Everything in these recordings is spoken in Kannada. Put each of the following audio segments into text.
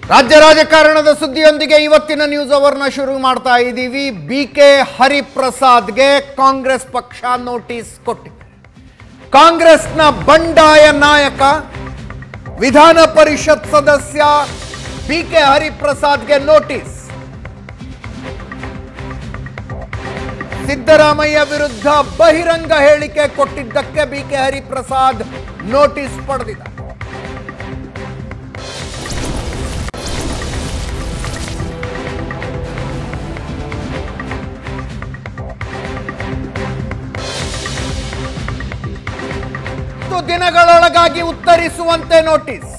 ರಾಜ್ಯ ರಾಜಕಾರಣದ ಸುದ್ದಿಯೊಂದಿಗೆ ಇವತ್ತಿನ ನ್ಯೂಸ್ ಅವರ್ನ ಶುರು ಮಾಡ್ತಾ ಇದ್ದೀವಿ ಬಿ ಕೆ ಹರಿಪ್ರಸಾದ್ಗೆ ಕಾಂಗ್ರೆಸ್ ಪಕ್ಷ ನೋಟಿಸ್ ಕೊಟ್ಟಿದೆ ಕಾಂಗ್ರೆಸ್ನ ಬಂಡಾಯ ನಾಯಕ ವಿಧಾನ ಪರಿಷತ್ ಸದಸ್ಯ ಬಿ ಕೆ ಹರಿಪ್ರಸಾದ್ಗೆ ನೋಟಿಸ್ ಸಿದ್ದರಾಮಯ್ಯ ವಿರುದ್ಧ ಬಹಿರಂಗ ಹೇಳಿಕೆ ಕೊಟ್ಟಿದ್ದಕ್ಕೆ ಬಿ ಕೆ ಹರಿಪ್ರಸಾದ್ ನೋಟಿಸ್ ಪಡೆದಿದ್ದಾರೆ ಹತ್ತು ದಿನಗಳೊಳಗಾಗಿ ಉತ್ತರಿಸುವಂತೆ ನೋಟಿಸ್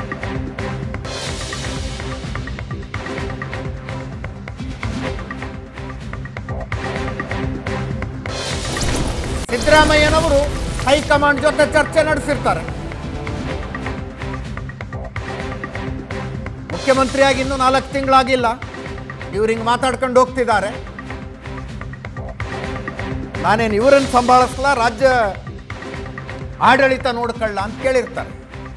ಸಿದ್ದರಾಮಯ್ಯನವರು ಹೈಕಮಾಂಡ್ ಜೊತೆ ಚರ್ಚೆ ನಡೆಸಿರ್ತಾರೆ ಮುಖ್ಯಮಂತ್ರಿಯಾಗಿ ಇನ್ನೂ ನಾಲ್ಕು ತಿಂಗಳಾಗಿಲ್ಲ ಇವ್ರು ಹಿಂಗೆ ಮಾತಾಡ್ಕೊಂಡು ಹೋಗ್ತಿದ್ದಾರೆ ನಾನೇನು ಇವರನ್ನು ಸಂಭಾಳಿಸ್ಲಾ ರಾಜ್ಯ ಆಡಳಿತ ನೋಡ್ಕೊಳ್ಳ ಅಂತ ಕೇಳಿರ್ತಾರೆ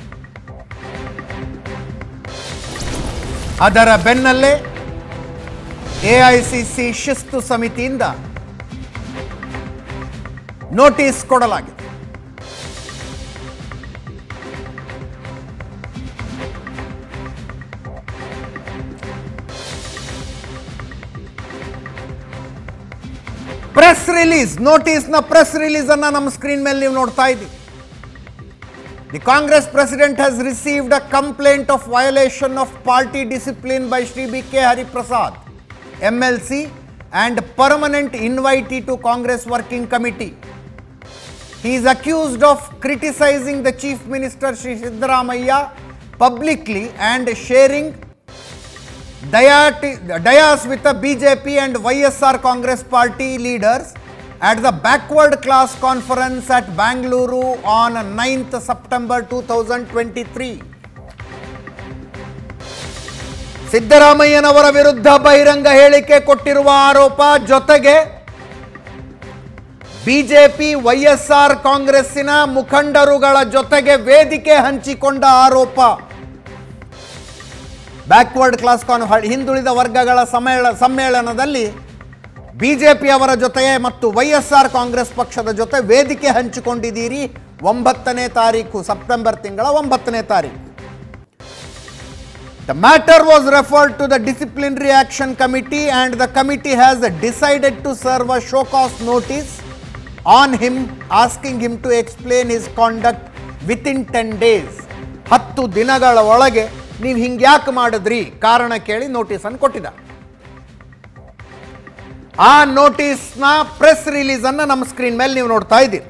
ಅದರ ಬೆನ್ನಲ್ಲೇ ಎಐಸಿಸಿ ಶಿಸ್ತು ಸಮಿತಿಯಿಂದ ನೋಟಿಸ್ ಕೊಡಲಾಗಿದೆ ಪ್ರೆಸ್ ರಿಲೀಸ್ ನೋಟಿಸ್ನ ಪ್ರೆಸ್ ರಿಲೀಸ್ ಅನ್ನ ನಮ್ಮ ಸ್ಕ್ರೀನ್ ಮೇಲೆ ನೀವು ನೋಡ್ತಾ ಇದ್ದೀವಿ The Congress president has received a complaint of violation of party discipline by Shri B.K. Hari Prasad, MLC, and permanent invitee to Congress Working Committee. He is accused of criticizing the Chief Minister Shri Siddaramaiah publicly and sharing diati- dayas with the BJP and YSR Congress party leaders at the backward class conference at Bangalore on 9th September 2023. ಸಿದ್ದರಾಮಯ್ಯನವರ ವಿರುದ್ಧ ಬಹಿರಂಗ ಹೇಳಿಕೆ ಕೊಟ್ಟಿರುವ ಆರೋಪ ಜೊತೆಗೆ ಬಿಜೆಪಿ ವೈಎಸ್ಆರ್ ಕಾಂಗ್ರೆಸ್ಸಿನ ಮುಖಂಡರುಗಳ ಜೊತೆಗೆ ವೇದಿಕೆ ಹಂಚಿಕೊಂಡ ಆರೋಪ ಬ್ಯಾಕ್ವರ್ಡ್ ಕ್ಲಾಸ್ ಕಾನ್ ಹಿಂದುಳಿದ ವರ್ಗಗಳ ಸಮ್ಮೇಳ ಸಮ್ಮೇಳನದಲ್ಲಿ ಬಿಜೆಪಿ ಅವರ ಜೊತೆ ಮತ್ತು ವೈಎಸ್ಆರ್ ಕಾಂಗ್ರೆಸ್ ಪಕ್ಷದ ಜೊತೆ ವೇದಿಕೆ ಹಂಚಿಕೊಂಡಿದ್ದೀರಿ ಒಂಬತ್ತನೇ ತಾರೀಕು ಸೆಪ್ಟೆಂಬರ್ ತಿಂಗಳ ಒಂಬತ್ತನೇ ತಾರೀಕು the matter was referred to the disciplinary action committee and the committee has decided to serve a show cause notice on him asking him to explain his conduct within ten days ಹತ್ತು ದಿನಗಳ ಒಳಗೆ ನೀವು ಹಿಂಗೆ ಯಾಕೆ ಮಾಡಿದ್ರಿ ಕಾರಣ ಕೇಳಿ ನೋಟಿಸನ್ನು ಕೊಟ್ಟಿದ್ದಾರೆ ಆ ನೋಟಿಸ್ನ ಪ್ರೆಸ್ ರಿಲೀಸ್ ಅನ್ನ ನಮ್ಮ ಸ್ಕ್ರೀನ್ ಮೇಲೆ ನೀವು ನೋಡ್ತಾ ಇದ್ದೀರಿ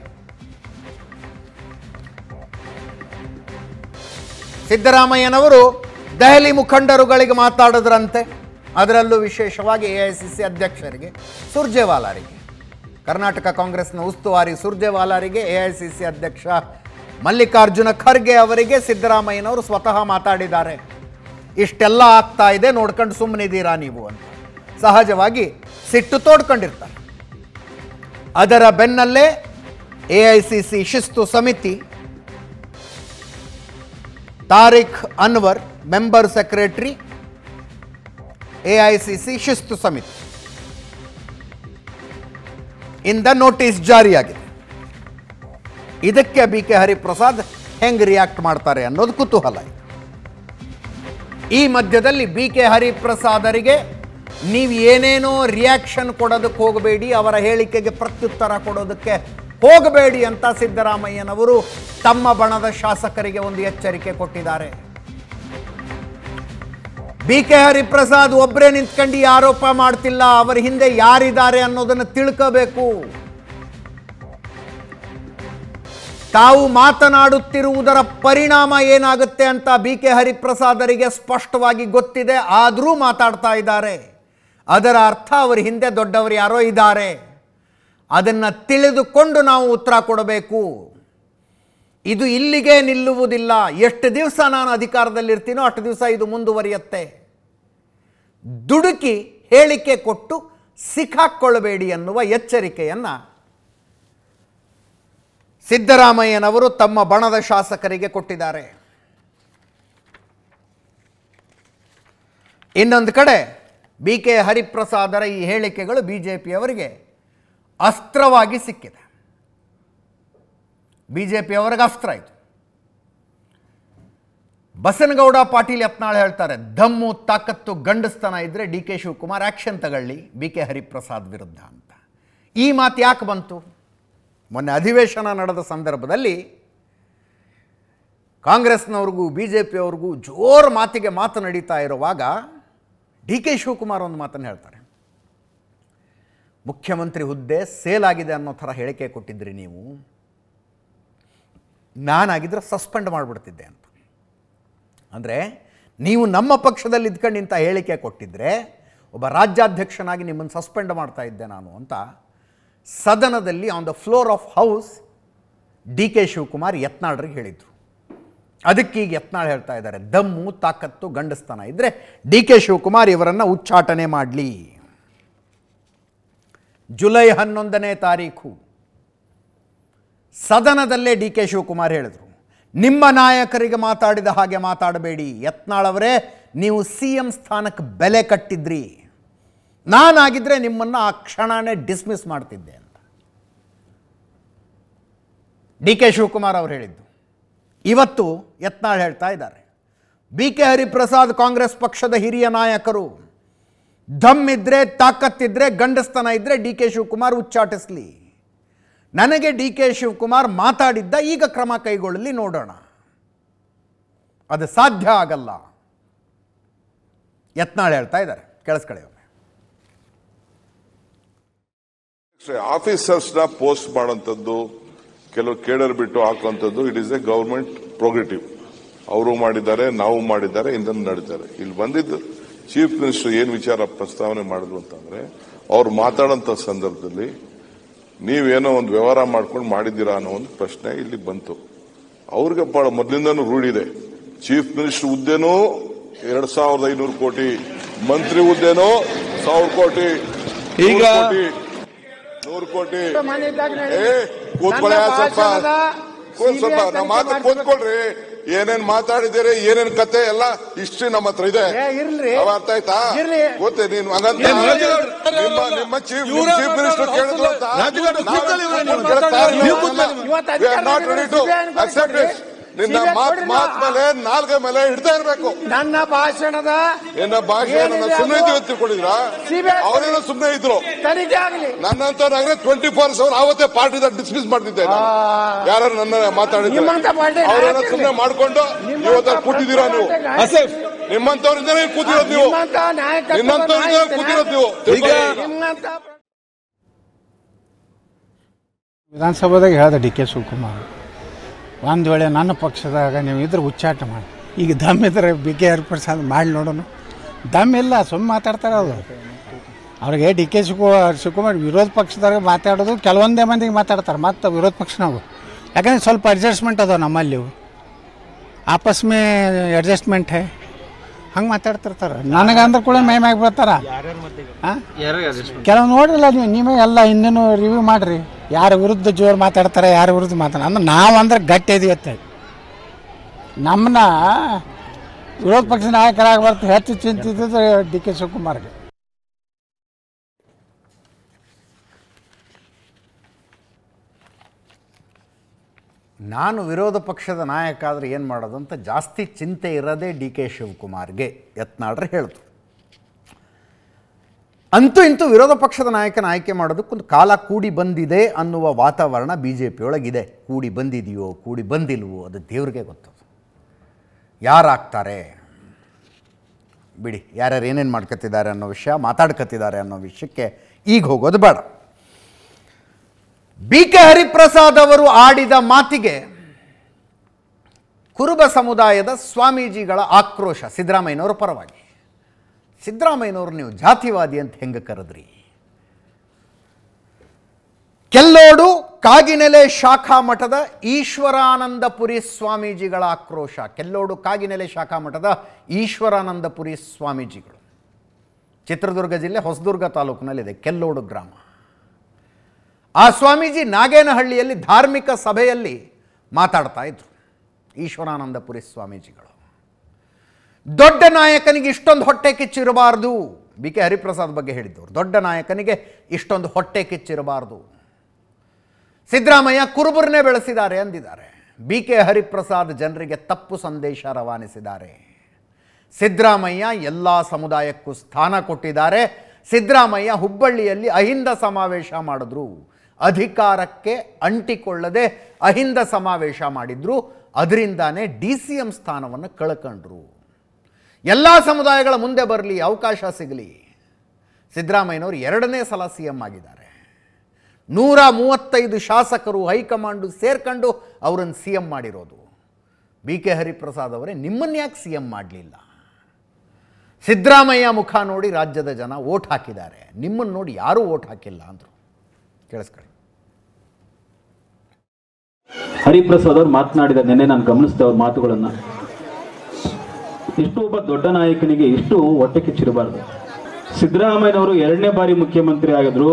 ಸಿದ್ದರಾಮಯ್ಯನವರು ದೆಹಲಿ ಮುಖಂಡರುಗಳಿಗೆ ಮಾತಾಡಿದ್ರಂತೆ ಅದರಲ್ಲೂ ವಿಶೇಷವಾಗಿ ಎ ಐ ಸಿ ಸಿ ಅಧ್ಯಕ್ಷರಿಗೆ ಸುರ್ಜೇವಾಲಾರಿಗೆ ಕರ್ನಾಟಕ ಕಾಂಗ್ರೆಸ್ನ ಉಸ್ತುವಾರಿ ಸುರ್ಜೇವಾಲಾರಿಗೆ ಎ ಐ ಸಿ ಸಿ ಅಧ್ಯಕ್ಷ ಮಲ್ಲಿಕಾರ್ಜುನ ಖರ್ಗೆ ಅವರಿಗೆ ಸಿದ್ದರಾಮಯ್ಯನವರು ಸ್ವತಃ ಮಾತಾಡಿದ್ದಾರೆ ಇಷ್ಟೆಲ್ಲ ಆಗ್ತಾ ಇದೆ ನೋಡ್ಕೊಂಡು ಸುಮ್ಮನಿದ್ದೀರಾ ನೀವು ಅಂತ ಸಹಜವಾಗಿ ಸಿಟ್ಟು ತೋಡ್ಕೊಂಡಿರ್ತಾರೆ ಅದರ ಬೆನ್ನಲ್ಲೇ ಎ ಐ ಸಿ ಸಿ ಶಿಸ್ತು ಸಮಿತಿ Tariq Anwar member secretary A I C C ಶಿಸ್ತು ಸಮಿತಿ ಇಂದ ನೋಟಿಸ್ ಜಾರಿಯಾಗಿದೆ ಇದಕ್ಕೆ ಬಿ ಕೆ ಹರಿಪ್ರಸಾದ್ ಹೆಂಗ್ ರಿಯಾಕ್ಟ್ ಮಾಡ್ತಾರೆ ಅನ್ನೋದು ಕುತೂಹಲ ಇದೆ ಈ ಮಧ್ಯದಲ್ಲಿ ಬಿ ಕೆ ಹರಿಪ್ರಸಾದರಿಗೆ ನೀವು ಏನೇನೋ ರಿಯಾಕ್ಷನ್ ಕೊಡೋದಕ್ಕೆ ಹೋಗಬೇಡಿ ಅವರ ಹೇಳಿಕೆಗೆ ಪ್ರತ್ಯುತ್ತರ ಕೊಡೋದಕ್ಕೆ ಹೋಗಬೇಡಿ ಅಂತ ಸಿದ್ದರಾಮಯ್ಯನವರು ತಮ್ಮ ಬಣದ ಶಾಸಕರಿಗೆ ಒಂದು ಎಚ್ಚರಿಕೆ ಕೊಟ್ಟಿದ್ದಾರೆ ಬಿ ಕೆ ಹರಿಪ್ರಸಾದ್ ಒಬ್ಬರೇ ನಿಂತ್ಕೊಂಡು ಈ ಆರೋಪ ಮಾಡ್ತಿಲ್ಲ ಅವರ ಹಿಂದೆ ಯಾರಿದ್ದಾರೆ ಅನ್ನೋದನ್ನು ತಿಳ್ಕೋಬೇಕು ತಾವು ಮಾತನಾಡುತ್ತಿರುವುದರ ಪರಿಣಾಮ ಏನಾಗುತ್ತೆ ಅಂತ ಬಿ ಕೆ ಹರಿಪ್ರಸಾದರಿಗೆ ಸ್ಪಷ್ಟವಾಗಿ ಗೊತ್ತಿದೆ ಆದರೂ ಮಾತಾಡ್ತಾ ಇದ್ದಾರೆ ಅದರ ಅರ್ಥ ಅವರ ಹಿಂದೆ ದೊಡ್ಡವರು ಯಾರೋ ಇದ್ದಾರೆ ಅದನ್ನು ತಿಳಿದುಕೊಂಡು ನಾವು ಉತ್ತರ ಕೊಡಬೇಕು ಇದು ಇಲ್ಲಿಗೆ ನಿಲ್ಲುವುದಿಲ್ಲ ಎಷ್ಟು ದಿವಸ ನಾನು ಅಧಿಕಾರದಲ್ಲಿರ್ತೀನೋ ಅಷ್ಟು ದಿವಸ ಇದು ಮುಂದುವರಿಯುತ್ತೆ ದುಡುಕಿ ಹೇಳಿಕೆ ಕೊಟ್ಟು ಸಿಕ್ಕಾಕ್ಕೊಳ್ಳಬೇಡಿ ಅನ್ನುವ ಎಚ್ಚರಿಕೆಯನ್ನು ಸಿದ್ದರಾಮಯ್ಯನವರು ತಮ್ಮ ಬಣದ ಶಾಸಕರಿಗೆ ಕೊಟ್ಟಿದ್ದಾರೆ ಇನ್ನೊಂದು ಕಡೆ ಬಿ ಕೆ ಹರಿಪ್ರಸಾದರ ಈ ಹೇಳಿಕೆಗಳು ಬಿ ಜೆ ಪಿಯವರಿಗೆ ಅಸ್ತ್ರವಾಗಿ ಸಿಕ್ಕಿದೆ ಬಿ ಜೆ ಪಿಯವರಿಗೆ ಅಸ್ತ್ರ ಇದು ಬಸನಗೌಡ ಪಾಟೀಲ್ ಯತ್ನಾಳ್ ಹೇಳ್ತಾರೆ ದಮ್ಮು ತಾಕತ್ತು ಗಂಡಸ್ತನ ಇದ್ದರೆ ಡಿ ಕೆ ಶಿವಕುಮಾರ್ ಆ್ಯಕ್ಷನ್ ತಗೊಳ್ಳಿ ಬಿ ಕೆ ಹರಿಪ್ರಸಾದ್ ವಿರುದ್ಧ ಅಂತ ಈ ಮಾತು ಯಾಕೆ ಬಂತು ಮೊನ್ನೆ ಅಧಿವೇಶನ ನಡೆದ ಸಂದರ್ಭದಲ್ಲಿ ಕಾಂಗ್ರೆಸ್ನವ್ರಿಗೂ ಬಿ ಜೆ ಪಿಯವ್ರಿಗೂ ಜೋರು ಮಾತಿಗೆ ಮಾತು ನಡೀತಾ ಇರುವಾಗ ಡಿ ಕೆ ಶಿವಕುಮಾರ್ ಒಂದು ಮಾತನ್ನು ಹೇಳ್ತಾರೆ ಮುಖ್ಯಮಂತ್ರಿ ಹುದ್ದೆ ಸೇಲ್ ಆಗಿದೆ ಅನ್ನೋ ಥರ ಹೇಳಿಕೆ ಕೊಟ್ಟಿದ್ರಿ ನೀವು ನಾನಾಗಿದ್ದರೆ ಸಸ್ಪೆಂಡ್ ಮಾಡಿಬಿಡ್ತಿದ್ದೆ ಅಂತ ಅಂದರೆ ನೀವು ನಮ್ಮ ಪಕ್ಷದಲ್ಲಿ ಇದ್ಕೊಂಡು ಇಂಥ ಹೇಳಿಕೆ ಕೊಟ್ಟಿದ್ದರೆ ಒಬ್ಬ ರಾಜ್ಯಾಧ್ಯಕ್ಷನಾಗಿ ನಿಮ್ಮನ್ನು ಸಸ್ಪೆಂಡ್ ಮಾಡ್ತಾ ಇದ್ದೆ ನಾನು ಅಂತ ಸದನದಲ್ಲಿ on the floor of house D K Shivakumar ಯತ್ನಾಳ್ರಿಗೆ ಹೇಳಿದರು ಅದಕ್ಕೀಗ ಯತ್ನಾಳ್ ಹೇಳ್ತಾ ಇದ್ದಾರೆ ದಮ್ಮು ತಾಕತ್ತು ಗಂಡಸ್ತನ ಇದ್ದರೆ ಡಿ ಕೆ ಶಿವಕುಮಾರ್ ಇವರನ್ನು ಉಚ್ಚಾಟನೆ ಮಾಡಲಿ ಜುಲೈ ಹನ್ನೊಂದನೇ ತಾರೀಖು ಸದನದಲ್ಲೇ ಡಿ ಕೆ ಶಿವಕುಮಾರ್ ಹೇಳಿದರು ನಿಮ್ಮ ನಾಯಕರಿಗೆ ಮಾತಾಡಿದ ಹಾಗೆ ಮಾತಾಡಬೇಡಿ ಯತ್ನಾಳ್ ಅವರೇ ನೀವು ಸಿ ಎಂ ಸ್ಥಾನಕ್ಕೆ ಬೆಲೆ ಕಟ್ಟಿದ್ರಿ ನಾನಾಗಿದ್ದರೆ ನಿಮ್ಮನ್ನು ಆ ಕ್ಷಣನೇ ಡಿಸ್ಮಿಸ್ ಮಾಡ್ತಿದ್ದೆ ಅಂತ ಡಿ ಕೆ ಶಿವಕುಮಾರ್ ಅವರು ಹೇಳಿದ್ದು ಇವತ್ತು ಯತ್ನಾಳ್ ಹೇಳ್ತಾ ಇದ್ದಾರೆ ಬಿ ಕೆ ಹರಿಪ್ರಸಾದ್ ಕಾಂಗ್ರೆಸ್ ಪಕ್ಷದ ಹಿರಿಯ ನಾಯಕರು ದಮ್ ಇದ್ರೆ ತಾಕತ್ತಿದ್ರೆ ಗಂಡಸ್ತನ ಇದ್ರೆ ಡಿ ಕೆ ಶಿವಕುಮಾರ್ ಉಚ್ಚಾಟಿಸಲಿ ನನಗೆ ಡಿ ಕೆ ಶಿವಕುಮಾರ್ ಮಾತಾಡಿದ್ದ ಈಗ ಕ್ರಮ ಕೈಗೊಳ್ಳಲಿ ನೋಡೋಣ ಅದು ಸಾಧ್ಯ ಆಗಲ್ಲ ಯತ್ನಾಳ್ ಹೇಳ್ತಾ ಇದ್ದಾರೆ ಕೇಳಿಸ್ಕೊಳ್ಳಿ ಒಮ್ಮೆ ಆಫೀಸರ್ಸ್ ನ ಪೋಸ್ಟ್ ಮಾಡುವಂತದ್ದು ಕೆಲವು ಕೇಡರ್ ಬಿಟ್ಟು ಹಾಕುವಂತದ್ದು it is a government prerogative ಅವರು ಮಾಡಿದ್ದಾರೆ ನಾವು ಮಾಡಿದ್ದಾರೆ ಇಂದನ್ನು ನಡೀತಾರೆ ಇಲ್ಲಿ ಬಂದಿದ್ದು ಚೀಫ್ ಮಿನಿಸ್ಟರ್ ಏನ್ ವಿಚಾರ ಪ್ರಸ್ತಾವನೆ ಮಾಡಿದ್ರು ಅಂತಂದ್ರೆ ಅವ್ರು ಮಾತಾಡೋಂತ ಸಂದರ್ಭದಲ್ಲಿ ನೀವೇನೋ ಒಂದು ವ್ಯವಹಾರ ಮಾಡ್ಕೊಂಡು ಮಾಡಿದ್ದೀರಾ ಅನ್ನೋ ಒಂದು ಪ್ರಶ್ನೆ ಇಲ್ಲಿ ಬಂತು ಅವ್ರಿಗೆ ಬಹಳ ಮೊದಲಿಂದನೂ ರೂಢಿದೆ ಚೀಫ್ ಮಿನಿಸ್ಟರ್ ಹುದ್ದೆನೂ ಎರಡ್ ಸಾವಿರದ ಐನೂರು ಕೋಟಿ ಮಂತ್ರಿ ಹುದ್ದೆನೂ ಸಾವಿರ ಕೋಟಿ ಈಗ- ನೂರು ಕೋಟಿ ನೂರು ಕೋಟಿ ಏ ಕೂತ್ಕೊಳ್ಳಿ ಸ್ವಲ್ಪ ಕೂತ್ ಸ್ವಲ್ಪ ನಮ್ಮ ಮಾತು ಕೂತ್ಕೊಳ್ರಿ ಏನೇನ್ ಮಾತಾಡಿದ್ದೀರಿ ಏನೇನ್ ಕತೆ ಎಲ್ಲ ಹಿಸ್ಟ್ರಿ ನಮ್ಮ ಹತ್ರ ಇದೆ ಏ, ಇರ್ಲಿ. ಅವ ಅರ್ಥ ಆಯ್ತಾ ಇರ್ಲಿ. ಗೊತ್ತೇ ನೀನು ಹಂಗಂತ ಏನ್ ರಾಜಕಾರಣ- ನಿಮ್ಮ ನಿಮ್ಮ ಚೀಫ್ ಇವ್ರೇ ಚೀಫ್ ಮಿನಿಸ್ಟರ್ ಕೇಳಿದ್ರು ಅಂತ ರಾಜಕಾರಣ ನಾವು ಕೂತ್ಕೊಳ್ಳಿ ಇವ್ರೇ ನೀವು. ಕೇಳ್ತಾ ಇರ್ಲಿಲ್ಲ. ನೀವು ಕೂತ್ಕೊಳ್ಳಿ. ಇವತ್ತು We are not ಅಧಿಕಾರ ready to CBI ನ accept it. ಕೊಡ್ರಿ. ನಿನ್ನ CBI ಮಾತ್ ಕೊಡ್ರಿ. ಮಾತ್ ಮೇಲೆ ನಾಲ್ಗೆ ಮೇಲೆ ಹಿಡ್ತಾ ಇರ್ಬೇಕು ನನ್ನ ಭಾಷಣದ ನಿನ್ನ ಭಾಷೆ ನನ್ನ ಏನಿದೆ ಸುಮ್ಮನೆ ಅದು? ಇದ್ದೀವಿ ತಿಳ್ಕೊಂಡಿದ್ರ CBI ಅವರೇನೋ ಸುಮ್ಮನೆ ಇದ್ರು ತನಿಖೆ ಆಗಲಿ ನನ್ನಂತವ್ರಾಗ್ರೆ ಟ್ವೆಂಟಿ ಫೋರ್ ಅವರ್ ಅವತ್ತೇ ಪಾರ್ಟಿದ ಡಿಸ್ಮಿಸ್ ಮಾಡ್ತಿದ್ದೆ ನಾನು. ಯಾರು ನನ್ನ ಮಾತಾಡಿದ್ರೆ ನಿಮ್ಮಂತ ಪಾರ್ಟಿ ಅವರೇನೋ ನಾಯಕರಿಗೆ. ಸುಮ್ಮನೆ ಮಾಡ್ಕೊಂಡು ನಿಮ್ಮಂತ ಇವತ್ತ ಕೂತಿದ್ದೀರಾ ನೀವು ಪಾರ್ಟಿ ಆಸೆಫ್ ನಿಮ್ಮಂತವ್ರಿಂದನೇ ಕೂತಿರೋದು ನೀವು ನಿಮ್ಮಂತ ನಾಯಕತ್ವದ ನಿನ್ನಂತವ್ರಿಂದ ನಾಯಕನ- ಕೂತಿರೋದು ನೀವು ಈಗ ನಿಮ್ಮಂತ ವಿಧಾನಸಭಾದಾಗ ಹೇಳ್ದೆ ಡಿ ಕೆ ಶಿವಕುಮಾರ್ ಒಂದು ವೇಳೆ ನನ್ನ ಪಕ್ಷದಾಗ ನೀವು ಇದ್ರೆ ಉಚ್ಚಾಟ ಮಾಡಿ ಈಗ ದಮ್ ಇದ್ರೆ ಬಿ ಕೆ ಆರ್ ಪ್ರಸಾದ್ ಮಾಡಿ ನೋಡೋಣ ದಮ್ ಇಲ್ಲ ಸುಮ್ಮನೆ ಮಾತಾಡ್ತಾರೆ ಅದು ಅವ್ರಿಗೆ ಡಿ ಕೆ ಶಿವಕುಮಾರ್ ಶಿವಕುಮಾರ್ ವಿರೋಧ ಪಕ್ಷದಾಗ ಮಾತಾಡೋದು ಕೆಲವೊಂದೇ ಮಂದಿಗೆ ಮಾತಾಡ್ತಾರೆ ಮತ್ತು ವಿರೋಧ ಪಕ್ಷನಾಗು ಯಾಕಂದ್ರೆ ಸ್ವಲ್ಪ ಅಡ್ಜಸ್ಟ್ಮೆಂಟ್ ಅದಾವ ನಮ್ಮಲ್ಲಿ ಇವು. ಆಪಸ್ ಮೇ ಅಡ್ಜಸ್ಟ್ಮೆಂಟ್ ಹೇ ಹಂಗೆ ಮಾತಾಡ್ತಿರ್ತಾರೆ ನನಗೆ ಅಂದ್ರೆ ಕೂಡ ಮೈ ಮ್ಯಾಗ ಬರ್ತಾರ ಹಾಂ ಕೆಲವು ನೋಡ್ರಲ್ಲ ನೀವು ನೀವೇ ಎಲ್ಲ ಇನ್ನೇನು ರಿವ್ಯೂ ಮಾಡ್ರಿ ಯಾರ ವಿರುದ್ಧ ಜೋರು ಮಾತಾಡ್ತಾರೆ ಯಾರ ವಿರುದ್ಧ ಮಾತಾಡ ಅಂದ್ರೆ ನಾವು ಅಂದ್ರೆ ಗಟ್ಟಿ ಇದೀವಿ ಅಂತ ನಮ್ಮನ್ನ ವಿರೋಧ ಪಕ್ಷ ನಾಯಕರಾಗಿ ಬರ್ತು ಹೆಚ್ಚು ಚಿಂತಿದ್ದು ಡಿ ಕೆ ಶಿವಕುಮಾರ್ಗೆ ನಾನು ವಿರೋಧ ಪಕ್ಷದ ನಾಯಕ ಆದರೆ ಏನು ಮಾಡೋದು ಅಂತ ಜಾಸ್ತಿ ಚಿಂತೆ ಇರೋದೇ ಡಿ ಕೆ ಶಿವಕುಮಾರ್ಗೆ ಯತ್ನಾಳ್ರೆ ಹೇಳಿದ್ರು ಅಂತೂ ಇಂತೂ ವಿರೋಧ ಪಕ್ಷದ ನಾಯಕನ ಆಯ್ಕೆ ಮಾಡೋದಕ್ಕೊಂದು ಕಾಲ ಕೂಡಿ ಬಂದಿದೆ ಅನ್ನುವ ವಾತಾವರಣ ಬಿ ಜೆ ಪಿಯೊಳಗಿದೆ ಕೂಡಿ ಬಂದಿದೆಯೋ ಕೂಡಿ ಬಂದಿಲ್ವೋ ಅದು ದೇವ್ರಿಗೆ ಗೊತ್ತದು ಯಾರಾಗ್ತಾರೆ ಬಿಡಿ ಯಾರ್ಯಾರು ಏನೇನು ಮಾಡ್ಕೊತಿದ್ದಾರೆ ಅನ್ನೋ ವಿಷಯ ಮಾತಾಡ್ಕೊತಿದ್ದಾರೆ ಅನ್ನೋ ವಿಷಯಕ್ಕೆ ಈಗ ಹೋಗೋದು ಬೇಡ ಬಿ ಕೆ ಹರಿಪ್ರಸಾದ್ ಅವರು ಆಡಿದ ಮಾತಿಗೆ ಕುರುಬ ಸಮುದಾಯದ ಸ್ವಾಮೀಜಿಗಳ ಆಕ್ರೋಶ ಸಿದ್ದರಾಮಯ್ಯನವರ ಪರವಾಗಿ ಸಿದ್ದರಾಮಯ್ಯನವರು ನೀವು ಜಾತಿವಾದಿ ಅಂತ ಹೆಂಗೆ ಕರೆದ್ರಿ ಕೆಲ್ಲೋಡು ಕಾಗಿನೆಲೆ ಶಾಖಾ ಮಠದ ಈಶ್ವರಾನಂದಪುರಿ ಸ್ವಾಮೀಜಿಗಳ ಆಕ್ರೋಶ ಕೆಲ್ಲೋಡು ಕಾಗಿನೆಲೆ ಶಾಖಾ ಮಠದ ಈಶ್ವರಾನಂದಪುರಿ ಸ್ವಾಮೀಜಿಗಳು ಚಿತ್ರದುರ್ಗ ಜಿಲ್ಲೆ ಹೊಸದುರ್ಗ ತಾಲೂಕಿನಲ್ಲಿದೆ ಕೆಲ್ಲೋಡು ಗ್ರಾಮ ಆ ಸ್ವಾಮೀಜಿ ನಾಗೇನಹಳ್ಳಿಯಲ್ಲಿ ಧಾರ್ಮಿಕ ಸಭೆಯಲ್ಲಿ ಮಾತಾಡ್ತಾ ಇದ್ರು ಈಶ್ವರಾನಂದಪುರಿ ಸ್ವಾಮೀಜಿಗಳು ದೊಡ್ಡ ನಾಯಕನಿಗೆ ಇಷ್ಟೊಂದು ಹೊಟ್ಟೆ ಕಿಚ್ಚಿರಬಾರ್ದು ಬಿ ಕೆ ಹರಿಪ್ರಸಾದ್ ಬಗ್ಗೆ ಹೇಳಿದ್ದವರು ದೊಡ್ಡ ನಾಯಕನಿಗೆ ಇಷ್ಟೊಂದು ಹೊಟ್ಟೆ ಕಿಚ್ಚಿರಬಾರ್ದು ಸಿದ್ದರಾಮಯ್ಯ ಕುರುಬರನ್ನೇ ಬೆಳೆಸಿದ್ದಾರೆ ಅಂದಿದ್ದಾರೆ ಬಿ ಕೆ ಹರಿಪ್ರಸಾದ್ ಜನರಿಗೆ ತಪ್ಪು ಸಂದೇಶ ರವಾನಿಸಿದ್ದಾರೆ ಸಿದ್ದರಾಮಯ್ಯ ಎಲ್ಲ ಸಮುದಾಯಕ್ಕೂ ಸ್ಥಾನ ಕೊಟ್ಟಿದ್ದಾರೆ ಸಿದ್ದರಾಮಯ್ಯ ಹುಬ್ಬಳ್ಳಿಯಲ್ಲಿ ಅಹಿಂದ ಸಮಾವೇಶ ಮಾಡಿದ್ರು ಅಧಿಕಾರಕ್ಕೆ ಅಂಟಿಕೊಳ್ಳದೆ ಅಹಿಂದ ಸಮಾವೇಶ ಮಾಡಿದ್ರು ಅದರಿಂದಾನೇ ಡಿ ಸಿ ಎಂ ಸ್ಥಾನವನ್ನು ಕಳ್ಕೊಂಡ್ರು ಎಲ್ಲ ಸಮುದಾಯಗಳ ಮುಂದೆ ಬರಲಿ ಅವಕಾಶ ಸಿಗಲಿ ಸಿದ್ದರಾಮಯ್ಯನವರು ಎರಡನೇ ಸಲ ಸಿ ಎಂ ಆಗಿದ್ದಾರೆ ನೂರ ಮೂವತ್ತೈದು ಶಾಸಕರು ಹೈಕಮಾಂಡು ಸೇರ್ಕೊಂಡು ಅವರನ್ನು ಸಿ ಎಂ ಮಾಡಿರೋದು ಬಿ ಕೆ ಹರಿಪ್ರಸಾದ್ ಅವರೇ ನಿಮ್ಮನ್ನು ಯಾಕೆ ಸಿ ಎಂ ಮಾಡಲಿಲ್ಲ ಸಿದ್ದರಾಮಯ್ಯ ಮುಖ ನೋಡಿ ರಾಜ್ಯದ ಜನ ಓಟ್ ಹಾಕಿದ್ದಾರೆ ನಿಮ್ಮನ್ನು ನೋಡಿ ಯಾರೂ ಓಟ್ ಹಾಕಿಲ್ಲ ಅಂದರು ಕೇಳಿಸ್ಕೊಳ್ಳಿ ಹರಿಪ್ರಸಾದ್ ಅವ್ರು ಮಾತನಾಡಿದ ನೆನ್ನೆ ನಾನು ಗಮನಿಸಿದೆ ಅವ್ರ ಮಾತುಗಳನ್ನ ಎಷ್ಟು ಒಬ್ಬ ದೊಡ್ಡ ನಾಯಕನಿಗೆ ಎಷ್ಟು ಹೊಟ್ಟೆ ಕಿಚ್ಚಿರಬಾರ್ದು ಸಿದ್ದರಾಮಯ್ಯನವರು ಎರಡನೇ ಬಾರಿ ಮುಖ್ಯಮಂತ್ರಿ ಆಗಿದ್ರು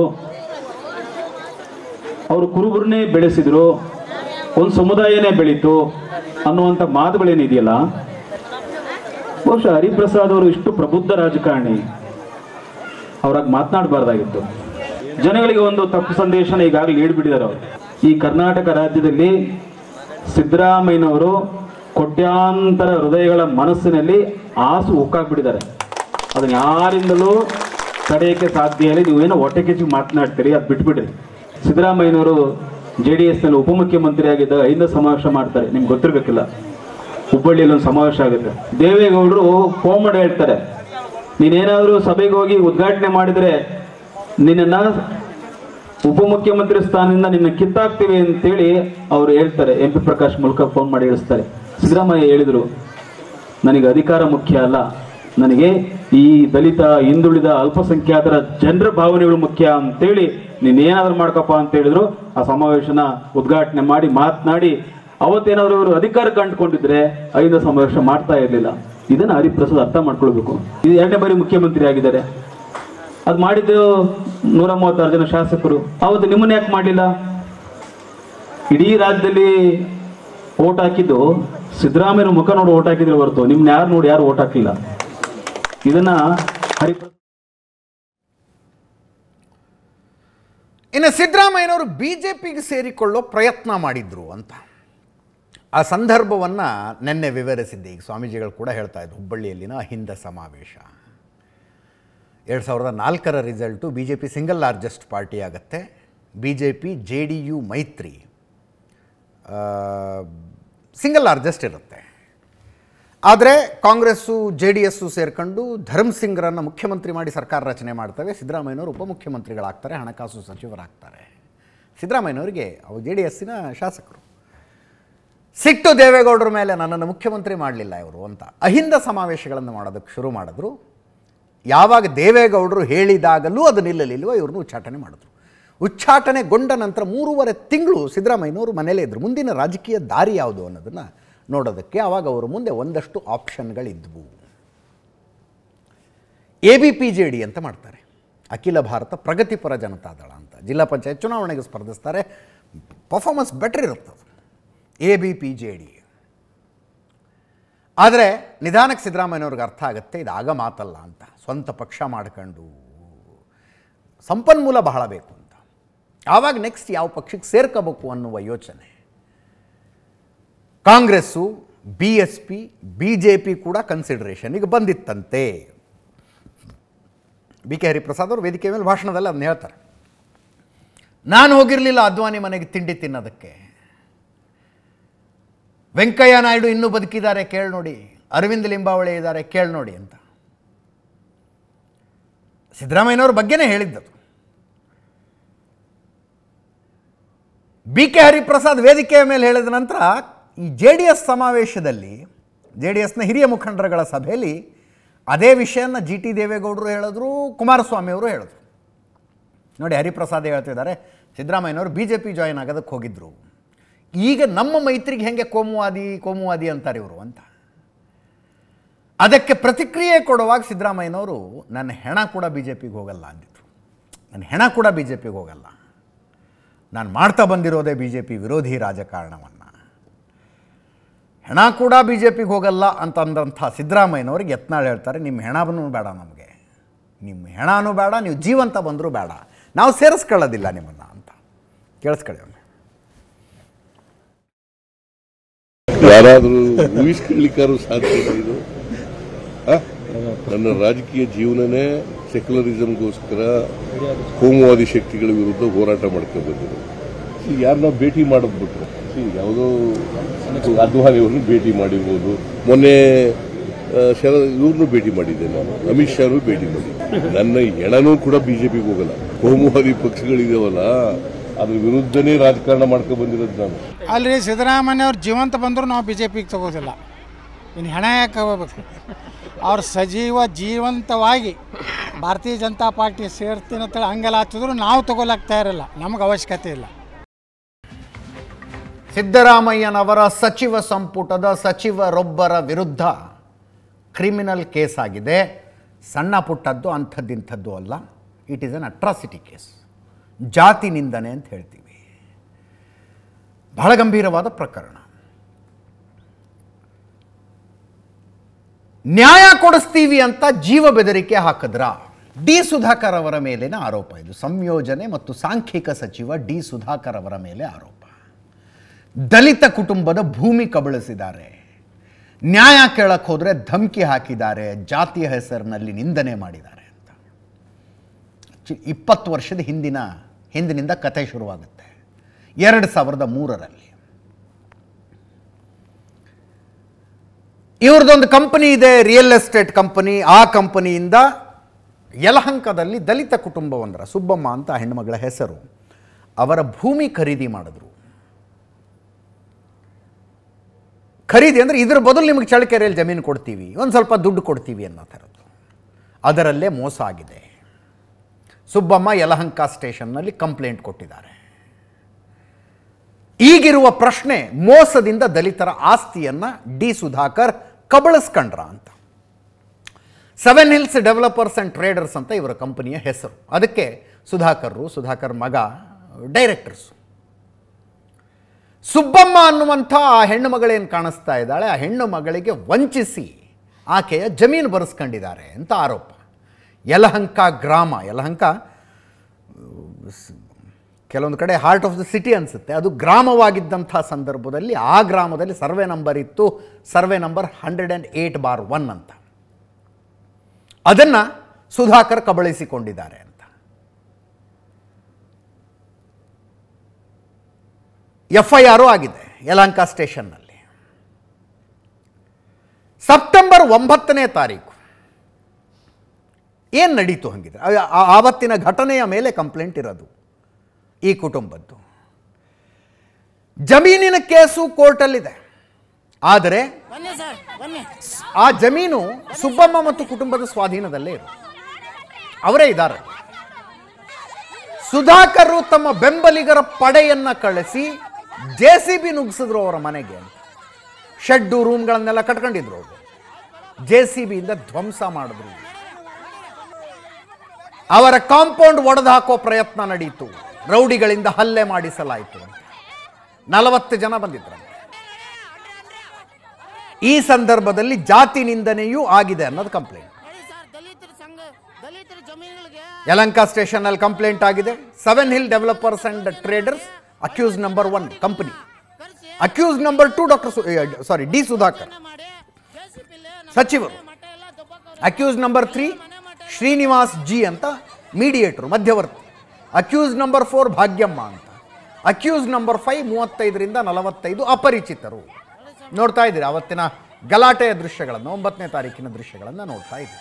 ಅವರು ಕುರುಬರನ್ನೇ ಬೆಳೆಸಿದ್ರು ಒಂದು ಸಮುದಾಯನೇ ಬೆಳೀತು ಅನ್ನುವಂಥ ಮಾತುಗಳೇನಿದೆಯಲ್ಲ ಬಹುಶಃ ಹರಿಪ್ರಸಾದ್ ಅವರು ಇಷ್ಟು ಪ್ರಬುದ್ಧ ರಾಜಕಾರಣಿ ಅವ್ರಾಗ ಮಾತನಾಡಬಾರ್ದಾಗಿತ್ತು ಜನಗಳಿಗೆ ಒಂದು ತಪ್ಪು ಸಂದೇಶನ ಈಗಾಗಲೇ ನೀಡಿಬಿಟ್ಟಿದ್ದಾರೆ ಅವರು ಈ ಕರ್ನಾಟಕ ರಾಜ್ಯದಲ್ಲಿ ಸಿದ್ದರಾಮಯ್ಯನವರು ಕೋಟ್ಯಾಂತರ ಹೃದಯಗಳ ಮನಸ್ಸಿನಲ್ಲಿ ಆಸು ಉಕ್ಕಾಗ್ಬಿಟ್ಟಿದ್ದಾರೆ ಅದನ್ನ ಯಾರಿಂದಲೂ ತಡೆಯಕ್ಕೆ ಸಾಧ್ಯ ಇಲ್ಲ ನೀವೇನೋ ಹೊಟ್ಟೆ ಕಿಚ್ಚಿ ಮಾತನಾಡ್ತೀರಿ ಅದು ಬಿಟ್ಬಿಡ್ರಿ ಸಿದ್ದರಾಮಯ್ಯನವರು ಜೆ ಡಿ ಎಸ್ನಲ್ಲಿ ಉಪಮುಖ್ಯಮಂತ್ರಿ ಆಗಿದ್ದಾಗ ಐದ ಸಮಾವೇಶ ಮಾಡ್ತಾರೆ ನಿಮ್ಗೆ ಗೊತ್ತಿರ್ಬೇಕಿಲ್ಲ ಹುಬ್ಬಳ್ಳಿಯಲ್ಲಿ ಒಂದು ಸಮಾವೇಶ ಆಗುತ್ತೆ ದೇವೇಗೌಡರು ಫೋನ್ ಮಾಡಿ ಹೇಳ್ತಾರೆ ನೀನೇನಾದರೂ ಸಭೆಗೆ ಹೋಗಿ ಉದ್ಘಾಟನೆ ಮಾಡಿದ್ರೆ ನಿನ್ನನ್ನ ಉಪಮುಖ್ಯಮಂತ್ರಿ ಸ್ಥಾನದಿಂದ ನಿನ್ನ ಕಿತ್ತಾಕ್ತೀವಿ ಅಂತೇಳಿ ಅವ್ರು ಹೇಳ್ತಾರೆ ಎಂ ಪಿ ಪ್ರಕಾಶ್ ಮೂಲಕ ಫೋನ್ ಮಾಡಿ ಹೇಳಿಸ್ತಾರೆ ಸಿದ್ದರಾಮಯ್ಯ ಹೇಳಿದ್ರು ನನಗೆ ಅಧಿಕಾರ ಮುಖ್ಯ ಅಲ್ಲ ನನಗೆ ಈ ದಲಿತ ಹಿಂದುಳಿದ ಅಲ್ಪಸಂಖ್ಯಾತರ ಜನರ ಭಾವನೆಗಳು ಮುಖ್ಯ ಅಂತೇಳಿ ನೀನೇನಾದ್ರೂ ಮಾಡ್ಕಪ್ಪ ಅಂತ ಹೇಳಿದ್ರು ಆ ಸಮಾವೇಶನ ಉದ್ಘಾಟನೆ ಮಾಡಿ ಮಾತನಾಡಿ ಅವತ್ತೇನಾದ್ರು ಇವರು ಅಧಿಕಾರ ಕಂಡುಕೊಂಡಿದ್ರೆ ಐದು ಸಮಾವೇಶ ಮಾಡ್ತಾ ಇರಲಿಲ್ಲ ಇದನ್ನ ಹರಿಪ್ರಸಾದ್ ಅರ್ಥ ಮಾಡ್ಕೊಳ್ಬೇಕು ಇದು ಎರಡನೇ ಬಾರಿ ಮುಖ್ಯಮಂತ್ರಿ ಆಗಿದ್ದಾರೆ ಅದು ಮಾಡಿದ್ದು ನೂರ ಮೂವತ್ತಾರು ಜನ ಶಾಸಕರು ಅವತ್ತು ನಿಮ್ಮನ್ನ ಯಾಕೆ ಮಾಡಲಿಲ್ಲ ಇಡೀ ರಾಜ್ಯದಲ್ಲಿ ಓಟ್ ಹಾಕಿದ್ದು ಸಿದ್ದರಾಮಯ್ಯ ಮುಖ ನೋಡಿ ಓಟ್ ಹಾಕಿದ್ರೆ ಹೊರತು ನಿಮ್ನ ಯಾರು ನೋಡಿ ಯಾರು ಓಟ್ ಹಾಕಿಲ್ಲ ಇದನ್ನ ಹರಿಪ್ರಸಾದ್ ಇನ್ನು ಸಿದ್ದರಾಮಯ್ಯನವರು ಬಿ ಜೆ ಪಿಗೆ ಸೇರಿಕೊಳ್ಳೋ ಪ್ರಯತ್ನ ಮಾಡಿದ್ರು ಅಂತ ಆ ಸಂದರ್ಭವನ್ನು ನಿನ್ನೆ ವಿವರಿಸಿದ್ದೆ ಈಗ ಸ್ವಾಮೀಜಿಗಳು ಕೂಡ ಹೇಳ್ತಾ ಇದ್ರು ಹುಬ್ಬಳ್ಳಿಯಲ್ಲಿನ ಅಹಿಂದ ಸಮಾವೇಶ ಎರಡು ಸಾವಿರದ ನಾಲ್ಕರ result B J P single largest party ಆಗುತ್ತೆ B J P J D U ಮೈತ್ರಿ ಸಿಂಗಲ್ ಲಾರ್ಜೆಸ್ಟ್ ಇರುತ್ತೆ ಆದರೆ ಕಾಂಗ್ರೆಸ್ಸು ಜೆ ಡಿ ಎಸ್ಸು ಸೇರ್ಕೊಂಡು ಧರ್ಮ್ ಸಿಂಗ್ರನ್ನು ಮುಖ್ಯಮಂತ್ರಿ ಮಾಡಿ ಸರ್ಕಾರ ರಚನೆ ಮಾಡ್ತವೆ ಸಿದ್ದರಾಮಯ್ಯನವರು ಉಪಮುಖ್ಯಮಂತ್ರಿಗಳಾಗ್ತಾರೆ ಹಣಕಾಸು ಸಚಿವರಾಗ್ತಾರೆ ಸಿದ್ದರಾಮಯ್ಯನವರಿಗೆ ಅವು ಜೆ ಡಿ ಎಸ್ಸಿನ ಶಾಸಕರು ಸಿಟ್ಟು ದೇವೇಗೌಡರ ಮೇಲೆ ನನ್ನನ್ನು ಮುಖ್ಯಮಂತ್ರಿ ಮಾಡಲಿಲ್ಲ ಇವರು ಅಂತ ಅಹಿಂದ ಸಮಾವೇಶಗಳನ್ನು ಮಾಡೋದಕ್ಕೆ ಶುರು ಮಾಡಿದ್ರು ಯಾವಾಗ ದೇವೇಗೌಡರು ಹೇಳಿದಾಗಲೂ ಅದು ನಿಲ್ಲಲಿಲ್ವೋ ಇವ್ರನ್ನ ಉಚ್ಚಾಟನೆ ಮಾಡಿದ್ರು ಉಚ್ಚಾಟನೆಗೊಂಡ ನಂತರ ಮೂರುವರೆ ತಿಂಗಳು ಸಿದ್ದರಾಮಯ್ಯನವರು ಮನೇಲೇ ಇದ್ದರು ಮುಂದಿನ ರಾಜಕೀಯ ದಾರಿ ಯಾವುದು ಅನ್ನೋದನ್ನು ನೋಡೋದಕ್ಕೆ ಆವಾಗ ಅವರ ಮುಂದೆ ಒಂದಷ್ಟು ಆಪ್ಷನ್ಗಳಿದ್ವು A B P J D ಅಂತ ಮಾಡ್ತಾರೆ ಅಖಿಲ ಭಾರತ ಪ್ರಗತಿಪರ ಜನತಾದಳ ಅಂತ ಜಿಲ್ಲಾ ಪಂಚಾಯತ್ ಚುನಾವಣೆಗೆ ಸ್ಪರ್ಧಿಸ್ತಾರೆ ಪರ್ಫಾರ್ಮೆನ್ಸ್ ಬೆಟರ್ ಇರುತ್ತೆ ಅದು A B P J D ಆದರೆ ನಿಧಾನಕ್ಕೆ ಸಿದ್ದರಾಮಯ್ಯನವ್ರಿಗೆ ಅರ್ಥ ಆಗುತ್ತೆ ಇದು ಆಗ ಮಾತಲ್ಲ ಅಂತ ಸ್ವಂತ ಪಕ್ಷ ಮಾಡ್ಕೊಂಡು ಸಂಪನ್ಮೂಲ ಬಹಳ ಬೇಕು ಅಂತ ಆವಾಗ ನೆಕ್ಸ್ಟ್ ಯಾವ ಪಕ್ಷಕ್ಕೆ ಸೇರ್ಕೋಬೇಕು ಅನ್ನುವ ಯೋಚನೆ Congress B S P B J P ಕೂಡ ಕನ್ಸಿಡರೇಷನ್ಗೆ ಬಂದಿತ್ತಂತೆ ಬಿ ಕೆ ಹರಿಪ್ರಸಾದ್ ಅವರು ವೇದಿಕೆ ಮೇಲೆ ಭಾಷಣದಲ್ಲಿ ಅದನ್ನ ಹೇಳ್ತಾರೆ ನಾನು ಹೋಗಿರಲಿಲ್ಲ ಅದ್ವಾನಿ ಮನೆಗೆ ತಿಂಡಿ ತಿನ್ನೋದಕ್ಕೆ ವೆಂಕಯ್ಯ ನಾಯ್ಡು ಇನ್ನೂ ಬದುಕಿದ್ದಾರೆ ಕೇಳಿ ನೋಡಿ ಅರವಿಂದ್ ಲಿಂಬಾವಳಿ ಇದ್ದಾರೆ ಕೇಳಿ ನೋಡಿ ಅಂತ ಸಿದ್ದರಾಮಯ್ಯನವ್ರ ಬಗ್ಗೆನೇ ಹೇಳಿದ್ದದು ಬಿ ಕೆ ಹರಿಪ್ರಸಾದ್ ವೇದಿಕೆಯ ಮೇಲೆ ಹೇಳಿದ ನಂತರ ಈ ಜೆ ಡಿ ಎಸ್ ಸಮಾವೇಶದಲ್ಲಿ ಜೆ ಡಿ ಎಸ್ನ ಹಿರಿಯ ಮುಖಂಡರುಗಳ ಸಭೆಯಲ್ಲಿ ಅದೇ ವಿಷಯನ ಜಿ ಟಿ ದೇವೇಗೌಡರು ಹೇಳಿದ್ರು ಕುಮಾರಸ್ವಾಮಿ ಅವರು ಹೇಳಿದ್ರು ನೋಡಿ ಹರಿಪ್ರಸಾದ್ ಹೇಳ್ತಿದ್ದಾರೆ ಸಿದ್ದರಾಮಯ್ಯನವರು ಬಿ ಜೆ ಪಿ ಜಾಯಿನ್ ಆಗೋದಕ್ಕೆ ಹೋಗಿದ್ರು ಈಗ ನಮ್ಮ ಮೈತ್ರಿಗೆ ಹೆಂಗೆ ಕೋಮುವಾದಿ ಕೋಮುವಾದಿ ಅಂತಾರೆ ಇವರು ಅಂತ ಅದಕ್ಕೆ ಪ್ರತಿಕ್ರಿಯೆ ಕೊಡುವಾಗ ಸಿದ್ದರಾಮಯ್ಯನವರು ನನ್ನ ಹೆಣ ಕೂಡ ಬಿ ಜೆ ಪಿಗೆ ಹೋಗಲ್ಲ ಅಂದಿದ್ರು ನನ್ನ ಹೆಣ ಕೂಡ ಬಿ ಜೆ ಪಿಗೆ ಹೋಗಲ್ಲ ನಾನು ಮಾಡ್ತಾ ಬಂದಿರೋದೇ ಬಿ ಜೆ ಪಿ ವಿರೋಧಿ ರಾಜಕಾರಣವನ್ನು ಹೆಣ ಕೂಡ ಬಿ ಜೆ ಪಿಗೆ ಹೋಗಲ್ಲ ಅಂತ ಅಂದಂಥ ಸಿದ್ದರಾಮಯ್ಯನವ್ರಿಗೆ ಯತ್ನಾಳ್ ಹೇಳ್ತಾರೆ ನಿಮ್ಮ ಹೆಣನೂ ಬೇಡ ನಮಗೆ ನಿಮ್ಮ ಹೆಣನೂ ಬೇಡ ನೀವು ಜೀವಂತ ಬಂದರೂ ಬೇಡ ನಾವು ಸೇರಿಸ್ಕೊಳ್ಳೋದಿಲ್ಲ ನಿಮ್ಮನ್ನು ಅಂತ ಕೇಳಿಸ್ಕೊಳ್ಳಿ ಒಮ್ಮೆ ಯಾರಾದರೂ ಊಹಿಸ್ಕೊಳ್ಳಿಕ್ಕಾರು ಸಾಧ್ಯ ಇದೆ ಇದು ಆ? ನನ್ನ ರಾಜಕೀಯ ಜೀವನನೇ ಸೆಕ್ಯುಲರಿಸಮ್ಗೋಸ್ಕರ ಕೋಮುವಾದಿ ಶಕ್ತಿಗಳ ವಿರುದ್ಧ ಹೋರಾಟ ಮಾಡ್ಕೊಂಡು ಬಂದಿದೆ ಯಾರನ್ನ ಭೇಟಿ ಮಾಡಿದ್ಬಿಟ್ರು See, ಯಾವುದೋ ಅದ್ವಾನಿ ಅವ್ರನ್ನ ಭೇಟಿ ಮಾಡಿರ್ಬೋದು ಮೊನ್ನೆ ಆ, ಶರದ್ ಇವ್ರನ್ನೂ ಭೇಟಿ ಮಾಡಿದ್ದೆ ನಾನು ಅಮಿತ್ ಶಾನು ಭೇಟಿ ಮಾಡಿದ್ದೆ ನನ್ನ ಎಣನೂ ಕೂಡ ಬಿಜೆಪಿಗೆ ಹೋಗಲ್ಲ ಕೋಮುವಾದಿ ಪಕ್ಷಗಳಿದಾವಲ್ಲ ಅದ್ರ ವಿರುದ್ಧನೇ ರಾಜಕಾರಣ ಮಾಡ್ಕೊಂಡು ಬಂದಿರೋದು ನಾನು ಅಲ್ರಿ ಸಿದ್ದರಾಮಯ್ಯ ಅವ್ರು ಜೀವಂತ ಬಂದರೂ ನಾವು ಬಿ ಜೆ ಪಿಗೆ ತಗೋದಿಲ್ಲ ಇನ್ನು ಹೆಣ ಯಾಕೆ ಹೋಗ್ಬೇಕು ಅವ್ರು ಸಜೀವ ಜೀವಂತವಾಗಿ ಭಾರತೀಯ ಜನತಾ ಪಾರ್ಟಿ ಸೇರ್ತೀನಿ ಅಂತೇಳಿ ಹಂಗೆಲ್ಲ ಹಚ್ಚಿದ್ರು ನಾವು ತಗೊಳಕ್ಕೆ ತಯಾರಿಲ್ಲ ನಮಗೆ ಅವಶ್ಯಕತೆ ಇಲ್ಲ ಸಿದ್ದರಾಮಯ್ಯನವರ ಸಚಿವ ಸಂಪುಟದ ಸಚಿವರೊಬ್ಬರ ವಿರುದ್ಧ ಕ್ರಿಮಿನಲ್ ಕೇಸ್ ಆಗಿದೆ ಸಣ್ಣ ಪುಟ್ಟದ್ದು ಅಂಥದ್ದಿಂಥದ್ದು ಅಲ್ಲ it is an atrocity case ಜಾತಿ ನಿಂದನೆ ಅಂತ ಹೇಳ್ತೀವಿ ಬಹಳ ಗಂಭೀರವಾದ ಪ್ರಕರಣ ನ್ಯಾಯ ಕೊಡಿಸ್ತೀವಿ ಅಂತ ಜೀವ ಬೆದರಿಕೆ ಹಾಕಿದ್ರ ಡಿ ಸುಧಾಕರ್ ಅವರ ಮೇಲಿನ ಆರೋಪ ಇದು ಸಂಯೋಜನೆ ಮತ್ತು ಸಾಂಖ್ಯಿಕ ಸಚಿವ ಡಿ ಸುಧಾಕರ್ ಅವರ ಮೇಲೆ ಆರೋಪ ದಲಿತ ಕುಟುಂಬದ ಭೂಮಿ ಕಬಳಿಸಿದ್ದಾರೆ ನ್ಯಾಯ ಕೇಳಕ್ಕೆ ಹೋದರೆ ಧಮಕಿ ಹಾಕಿದ್ದಾರೆ ಜಾತಿಯ ಹೆಸರಿನಲ್ಲಿ ನಿಂದನೆ ಮಾಡಿದ್ದಾರೆ ಅಂತ ಚಿ- ಇಪ್ಪತ್ತು ವರ್ಷದ ಹಿಂದಿನ ಹಿಂದಿನಿಂದ ಕತೆ ಶುರುವಾಗುತ್ತೆ ಎರಡು ಸಾವಿರದ ಮೂರರಲ್ಲಿ ಇವ್ರದ್ದೊಂದು ಕಂಪನಿ ಇದೆ ರಿಯಲ್ ಎಸ್ಟೇಟ್ ಕಂಪನಿ ಆ ಕಂಪನಿಯಿಂದ ಯಲಹಂಕದಲ್ಲಿ ದಲಿತ ಕುಟುಂಬವೊಂದರ ಸುಬ್ಬಮ್ಮ ಅಂತ ಆ ಹೆಣ್ಣುಮಗಳ ಹೆಸರು ಅವರ ಭೂಮಿ ಖರೀದಿ ಮಾಡಿದ್ರು ಖರೀದಿ ಅಂದರೆ ಇದ್ರ ಬದಲು ನಿಮಗೆ ಚಳ್ಳಕೆರೆಯಲ್ಲಿ ಜಮೀನು ಕೊಡ್ತೀವಿ ಒಂದು ಸ್ವಲ್ಪ ದುಡ್ಡು ಕೊಡ್ತೀವಿ ಅನ್ನೋ ಥರದ್ದು ಅದರಲ್ಲೇ ಮೋಸ ಆಗಿದೆ ಸುಬ್ಬಮ್ಮ ಯಲಹಂಕ ಸ್ಟೇಷನ್ನಲ್ಲಿ ಕಂಪ್ಲೇಂಟ್ ಕೊಟ್ಟಿದ್ದಾರೆ ಈಗಿರುವ ಪ್ರಶ್ನೆ ಮೋಸದಿಂದ ದಲಿತರ ಆಸ್ತಿಯನ್ನು ಡಿ ಸುಧಾಕರ್ ಕಬಳಿಸ್ಕೊಂಡ್ರ ಅಂತ Seven Hills Developers and Traders ಅಂತ ಇವರ ಕಂಪನಿಯ ಹೆಸರು ಅದಕ್ಕೆ ಸುಧಾಕರ್ರು ಸುಧಾಕರ್ ಮಗ ಡೈರೆಕ್ಟರ್ಸು ಸುಬ್ಬಮ್ಮ ಅನ್ನುವಂಥ ಆ ಹೆಣ್ಣು ಮಗಳೇನು ಕಾಣಿಸ್ತಾ ಇದ್ದಾಳೆ ಆ ಹೆಣ್ಣು ಮಗಳಿಗೆ ವಂಚಿಸಿ ಆಕೆಯ ಜಮೀನು ಬರೆಸ್ಕೊಂಡಿದ್ದಾರೆ ಅಂತ ಆರೋಪ ಯಲಹಂಕ ಗ್ರಾಮ ಯಲಹಂಕ ಸ್- ಕೆಲವೊಂದು ಕಡೆ ಹಾರ್ಟ್ ಆಫ್ ದ ಸಿಟಿ ಅನಿಸುತ್ತೆ ಅದು ಗ್ರಾಮವಾಗಿದ್ದಂಥ ಸಂದರ್ಭದಲ್ಲಿ ಆ ಗ್ರಾಮದಲ್ಲಿ ಸರ್ವೆ ನಂಬರ್ ಇತ್ತು survey number hundred and eight bar one ಅಂತ ಅದನ್ನು ಸುಧಾಕರ್ ಕಬಳಿಸಿಕೊಂಡಿದ್ದಾರೆ ಅಂತ ಎಫ್ ಐ ಆರು ಆಗಿದೆ ಯಲಹಂಕ ಸ್ಟೇಷನ್ನಲ್ಲಿ ಸೆಪ್ಟೆಂಬರ್ ಒಂಬತ್ತನೇ ತಾರೀಕು ಏನು ನಡೀತು ಹಂಗಿದ್ರೆ ಆ- ಆ- ಆವತ್ತಿನ ಘಟನೆಯ ಮೇಲೆ ಕಂಪ್ಲೇಂಟ್ ಇರೋದು ಈ ಕುಟುಂಬದ್ದು ಜಮೀನಿನ ಕೇಸು ಕೋರ್ಟಲ್ಲಿದೆ ಆದರೆ ಆ ಜಮೀನು ಸುಬ್ಬಮ್ಮ ಮತ್ತು ಕುಟುಂಬದ ಸ್ವಾಧೀನದಲ್ಲೇ ಇರು ಅವರೇ ಇದ್ದಾರೆ ಸುಧಾಕರ್ ತಮ್ಮ ಬೆಂಬಲಿಗರ ಪಡೆಯನ್ನ ಕಳಿಸಿ ಜೆ ಸಿ ಬಿ ನುಗ್ಸಿದ್ರು ಅವರ ಮನೆಗೆ ಅಂತ ಶೆಡ್ಡು ರೂಮ್ಗಳನ್ನೆಲ್ಲ ಕಟ್ಕೊಂಡಿದ್ರು ಅವರು ಜೆ ಸಿ ಬಿಯಿಂದ ಧ್ವಂಸ ಮಾಡಿದ್ರು ಅವರ ಕಾಂಪೌಂಡ್ ಒಡೆದು ಹಾಕೋ ಪ್ರಯತ್ನ ನಡೀತು ರೌಡಿಗಳಿಂದ ಹಲ್ಲೆ ಮಾಡಿಸಲಾಯಿತು ಅಂತ ನಲವತ್ತು ಜನ ಬಂದಿದ್ರಂತೆ ಈ ಸಂದರ್ಭದಲ್ಲಿ ಜಾತಿ ನಿಂದನೆಯೂ ಆಗಿದೆ ಅನ್ನೋದು ಕಂಪ್ಲೇಂಟ್ ಹೇಳಿ ಸರ್ ದಲಿತರ ಸಂಘ ದಲಿತರ ಜಮೀನುಗಳಿಗೆ ಯಲಂಕ ಸ್ಟೇಷನ್ ಅಲ್ಲಿ ಕಂಪ್ಲೇಂಟ್ ಆಗಿದೆ Seven Hill Developers and Traders accused number one company ಕರೆಸಿ accused number two doctor sorry D Sudhakar ಮಾಡಿ JCB ಲೆ ನಮ್ಮ ಸಚಿವರು ಮಠ ಎಲ್ಲ ದಬ್ಬಾಕವ್ರೆ. Accused number three Srinivas ji ಅಂತ ಮೀಡಿಯೇಟರ್ ಮಧ್ಯವರ್ತಿ ಅಕ್ಯೂಸ್ ನಂಬರ್ ಫೋರ್ ಭಾಗ್ಯಮ್ಮ ಅಂತ ಅಕ್ಯೂಸ್ ನಂಬರ್ ಫೈವ್ ಮೂವತ್ತೈದರಿಂದ ನಲವತ್ತೈದು ಅಪರಿಚಿತರು ನೋಡ್ತಾ ಇದ್ದೀರಿ ಅವತ್ತಿನ ಗಲಾಟೆಯ ದೃಶ್ಯಗಳನ್ನು ಒಂಬತ್ತನೇ ತಾರೀಕಿನ ದೃಶ್ಯಗಳನ್ನು ನೋಡ್ತಾ ಇದ್ದೀರಿ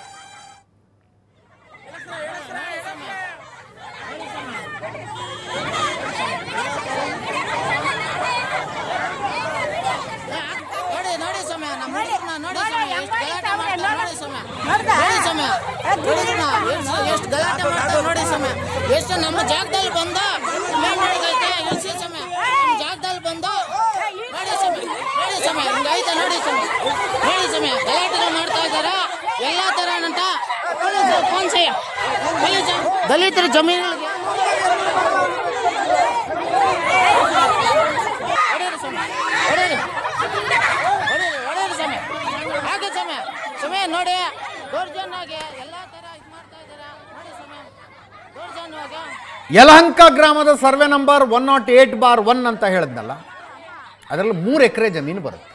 ನೋಡಿ ನೋಡಿ ಸಮಯ ನಮ್ಮ ಹುಡುಗರ್ನ ನೋಡಿ ಸಮಯ ಎಷ್ಟು ಗಲಾಟೆ ಮಾಡ್ತಾರೆ ನೋಡಿ ಸಮಯ ನೋಡಿ ಸಮಯ ಹುಡುಗರ್ನ ಎಷ್ಟು ಎಷ್ಟು ಗಲಾಟೆ ಮಾಡ್ತಾರೆ ನೋಡಿ ಸಮಯ ಎಷ್ಟು ನಮ್ಮ ಜಾಗದಲ್ಲಿ ಬಂದ ಮೇನ್ ಐತೆ ಇಳಿಸಿ ಸಮಯ ನಮ್ಮ ಜಾಗದಲ್ಲಿ ಬಂದು ನೋಡಿ ಸಮಯ ನೋಡಿ ಸಮಯ ಹಿಂಗೈತೆ ನೋಡಿ ಸಮಯ ನೋಡಿ ಸಮಯ ಗಲಾಟೆ ಮಾಡ್ತಾ ಇದ್ದಾರ ಎಲ್ಲ ತರ ನಂಟ ಫೋನ್ ಸೇ ದಲಿತರ ಜಮೀನುಗಳಿಗೆ ಹೊಡೀರಿ ಸಮಯ ಹೊಡೀರಿ ಹೊಡೀರಿ ನೋಡಿ ದೌರ್ಜನ್ಯವಾಗಿ ಎಲ್ಲ ತರ ಇದು ಮಾಡ್ತಾ ಇದ್ದೀರಾ ನೋಡಿ ಸ್ವಾಮಿ ದೌರ್ಜನ್ಯವಾಗಿ ಯಲಹಂಕ ಗ್ರಾಮದ survey number one naught eight bar one ಅಂತ ಹೇಳಿದ್ನಲ್ಲ ಅದರಲ್ಲಿ ಮೂರು ಎಕರೆ ಜಮೀನು ಬರುತ್ತೆ